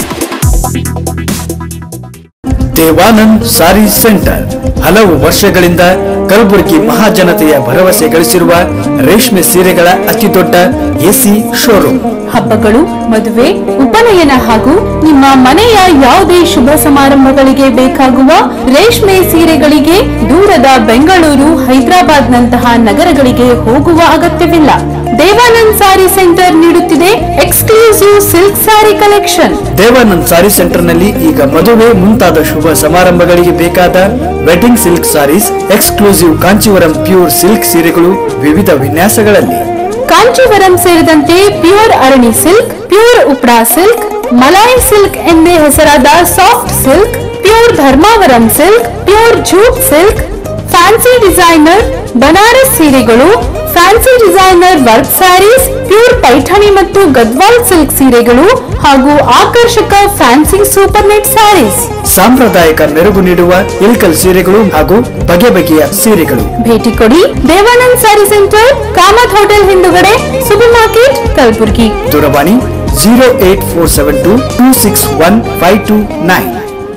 Devanand saree centre ಹಲವು ವರ್ಷಗಳಿಂದ ಕಲಬುರಗಿ ಮಹಾಜನತೆಯ ಭರವಸೆ ಗಳಿಸಿರುವ ರೇಷ್ಮೆ ಸೀರೆಗಳ ಅತಿದೊಡ್ಡ ಎಸಿ ಶೋರೂಮ್ ಹಬ್ಬಗಳು ಮದುವೆ ಉಪನಯನ ಹಾಗೂ ನಿಮ್ಮ ಮನೆಯ ಯಾವುದೇ ಶುಭ ಸಮಾರಂಭಗಳಿಗೆ ಬೇಕಾಗುವ ರೇಷ್ಮೆ ಸೀರೆಗಳಿಗೆ ದೂರದ ಬೆಂಗಳೂರು ಹೈದರಾಬಾದ್ ನಂತಹ ನಗರಗಳಿಗೆ ಹೋಗುವ ಅಗತ್ಯವಿಲ್ಲ ದೇವಾನಂದ್ ಸಾರಿ ಸೆಂಟರ್ ನೀಡುತ್ತಿದೆ exclusive silk saree collection Devanand saree centre ನಲ್ಲಿ ಈಗ ಮದುವೆ ಮುಂತಾದ ಶುಭ ಸಮಾರಂಭಗಳಿಗೆ ಬೇಕಾದ wedding silk sarees exclusive Kanchivaram pure silk ಸೀರೆಗಳು ವಿವಿಧ ವಿನ್ಯಾಸಗಳಲ್ಲಿ ಕಾಂಚೀವರಂ ಸೇರಿದಂತೆ ಪ್ಯೂರ್ ಅರಣಿ ಸಿಲ್ಕ್ ಪ್ಯೂರ್ ಉಪ್ರಾ ಸಿಲ್ಕ್ ಮಲಾಯಿ ಸಿಲ್ಕ್ ಎಂದೇ ಹೆಸರಾದ soft silk pure Dharmavaram silk pure jute silk fancy designer Banaras ಸೀರೆಗಳು fancy designer work sarees pure Paithani ಮತ್ತು ಗದ್ವಾಲ್ ಸಿಲ್ಕ್ ಸೀರೆಗಳು ಹಾಗೂ ಆಕರ್ಷಕ ಫ್ಯಾನ್ಸಿ ಸೂಪರ್ ನೆಟ್ ಸ್ಯಾರೀಸ್ ಸಾಂಪ್ರದಾಯಿಕ ಮೆರುಗು ನೀಡುವ ಇಲ್ಕಲ್ ಸೀರೆಗಳು ಹಾಗೂ ಬಗೆ ಬಗೆಯ ಸೀರೆಗಳು ಭೇಟಿ ಕೊಡಿ Devanand saree centre Kamat hotel ಹಿಂದುಗಡೆ ಸೂಪರ್ ಮಾರ್ಕೆಟ್ ಕಲಬುರಗಿ ದೂರವಾಣಿ zero eight four seven two two six one five two nine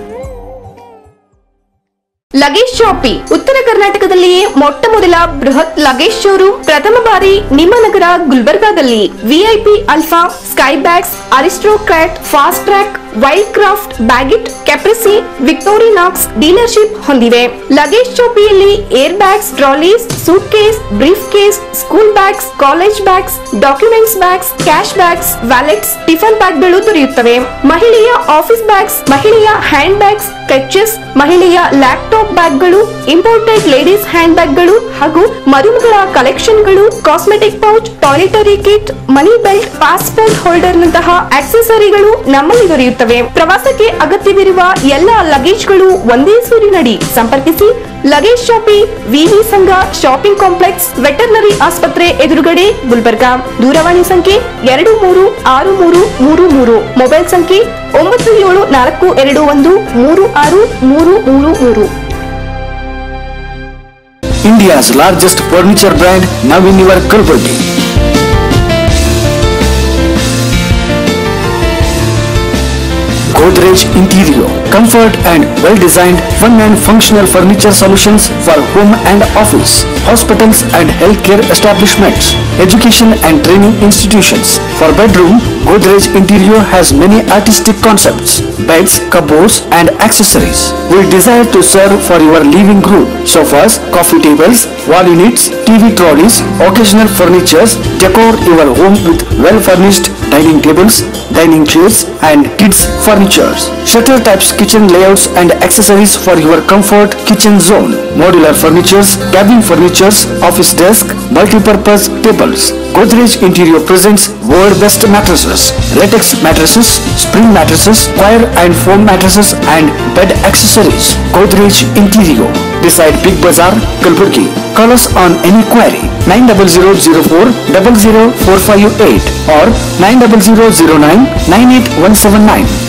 luggage shoppe ಉತ್ತರ ಕರ್ನಾಟಕದಲ್ಲಿಯೇ ಮೊಟ್ಟ ಮೊದಲ ಬೃಹತ್ ಲಗೇಜ್ ಶೋರೂಮ್ ಪ್ರಥಮ ಬಾರಿ ನಿಮ್ಮ ನಗರ ಗುಲ್ಬರ್ಗಾದಲ್ಲಿ VIP Alfa Skybags Aristocrat Fastrack Wildcraft Baggit Caprese Victorinox dealership ಹೊಂದಿವೆ ಲಗೇಜ್ ಶಾಪಿಯಲ್ಲಿ air bags trolleys suitcase briefcase school bags college bags documents bags cash bags wallets tiffin ಬ್ಯಾಗ್ಗಳು ದೊರೆಯುತ್ತವೆ ಮಹಿಳೆಯ office bags ಮಹಿಳೆಯ hand bags clutches ಮಹಿಳೆಯ laptop ಬ್ಯಾಗ್ಗಳು imported ladies hand ಬ್ಯಾಗ್ಗಳು ಹಾಗೂ ಮದುಮಗಳ ಕಲೆಕ್ಷನ್ಗಳು cosmetic pouch toiletry kit money belt passport holder ನಂತಹ ಆಕ್ಸೆಸರಿಗಳು ನಮ್ಮಲ್ಲಿ ದೊರೆಯುತ್ತವೆ ಪ್ರವಾಸಕ್ಕೆ ಅಗತ್ಯವಿರುವ ಎಲ್ಲ ಲಗೇಜ್ಗಳು ಒಂದೇ ಸೂರಿನಡಿ ಸಂಪರ್ಕಿಸಿ ಲಗೇಜ್ ಶಾಪಿ ವಿವಿ ಸಂಘ ಶಾಪಿಂಗ್ ಕಾಂಪ್ಲೆಕ್ಸ್ ವೆಟರ್ನರಿ ಆಸ್ಪತ್ರೆ ಎದುರುಗಡೆ ಗುಲ್ಬರ್ಗಾ ದೂರವಾಣಿ ಸಂಖ್ಯೆ ಎರಡು ಮೂರು ಆರು ಮೂರು ಮೂರು ಮೂರು ಮೊಬೈಲ್ ಸಂಖ್ಯೆ ಒಂಬತ್ತು ಏಳು ನಾಲ್ಕು ಎರಡು ಒಂದು ಮೂರು ಆರು ಮೂರು ಮೂರು ಮೂರು India's largest furniture brand now in your Kalburgi. Godrej Interior, comfort and well-designed fun and functional furniture solutions for home and office, hospitals and healthcare establishments, education and training institutions. For bedroom, Godrej Interior has many artistic concepts, beds, cupboards and accessories. We desire to serve for your living room, sofas, coffee tables, wall units, TV trolleys, occasional furnitures, decor your home with well-furnished dining tables, dining chairs and kids furnitures. Shutter types kitchen layouts and accessories for your comfort kitchen zone. Modular furnitures, cabin furnitures, office desk, multi-purpose tables. Godrej Interior presents world best mattresses, latex mattresses, spring mattresses, wire and foam mattresses and bed accessories. Godrej Interior beside Big Bazaar, Kalburgi. Call us on any query 90004 00458 or 90009 98179.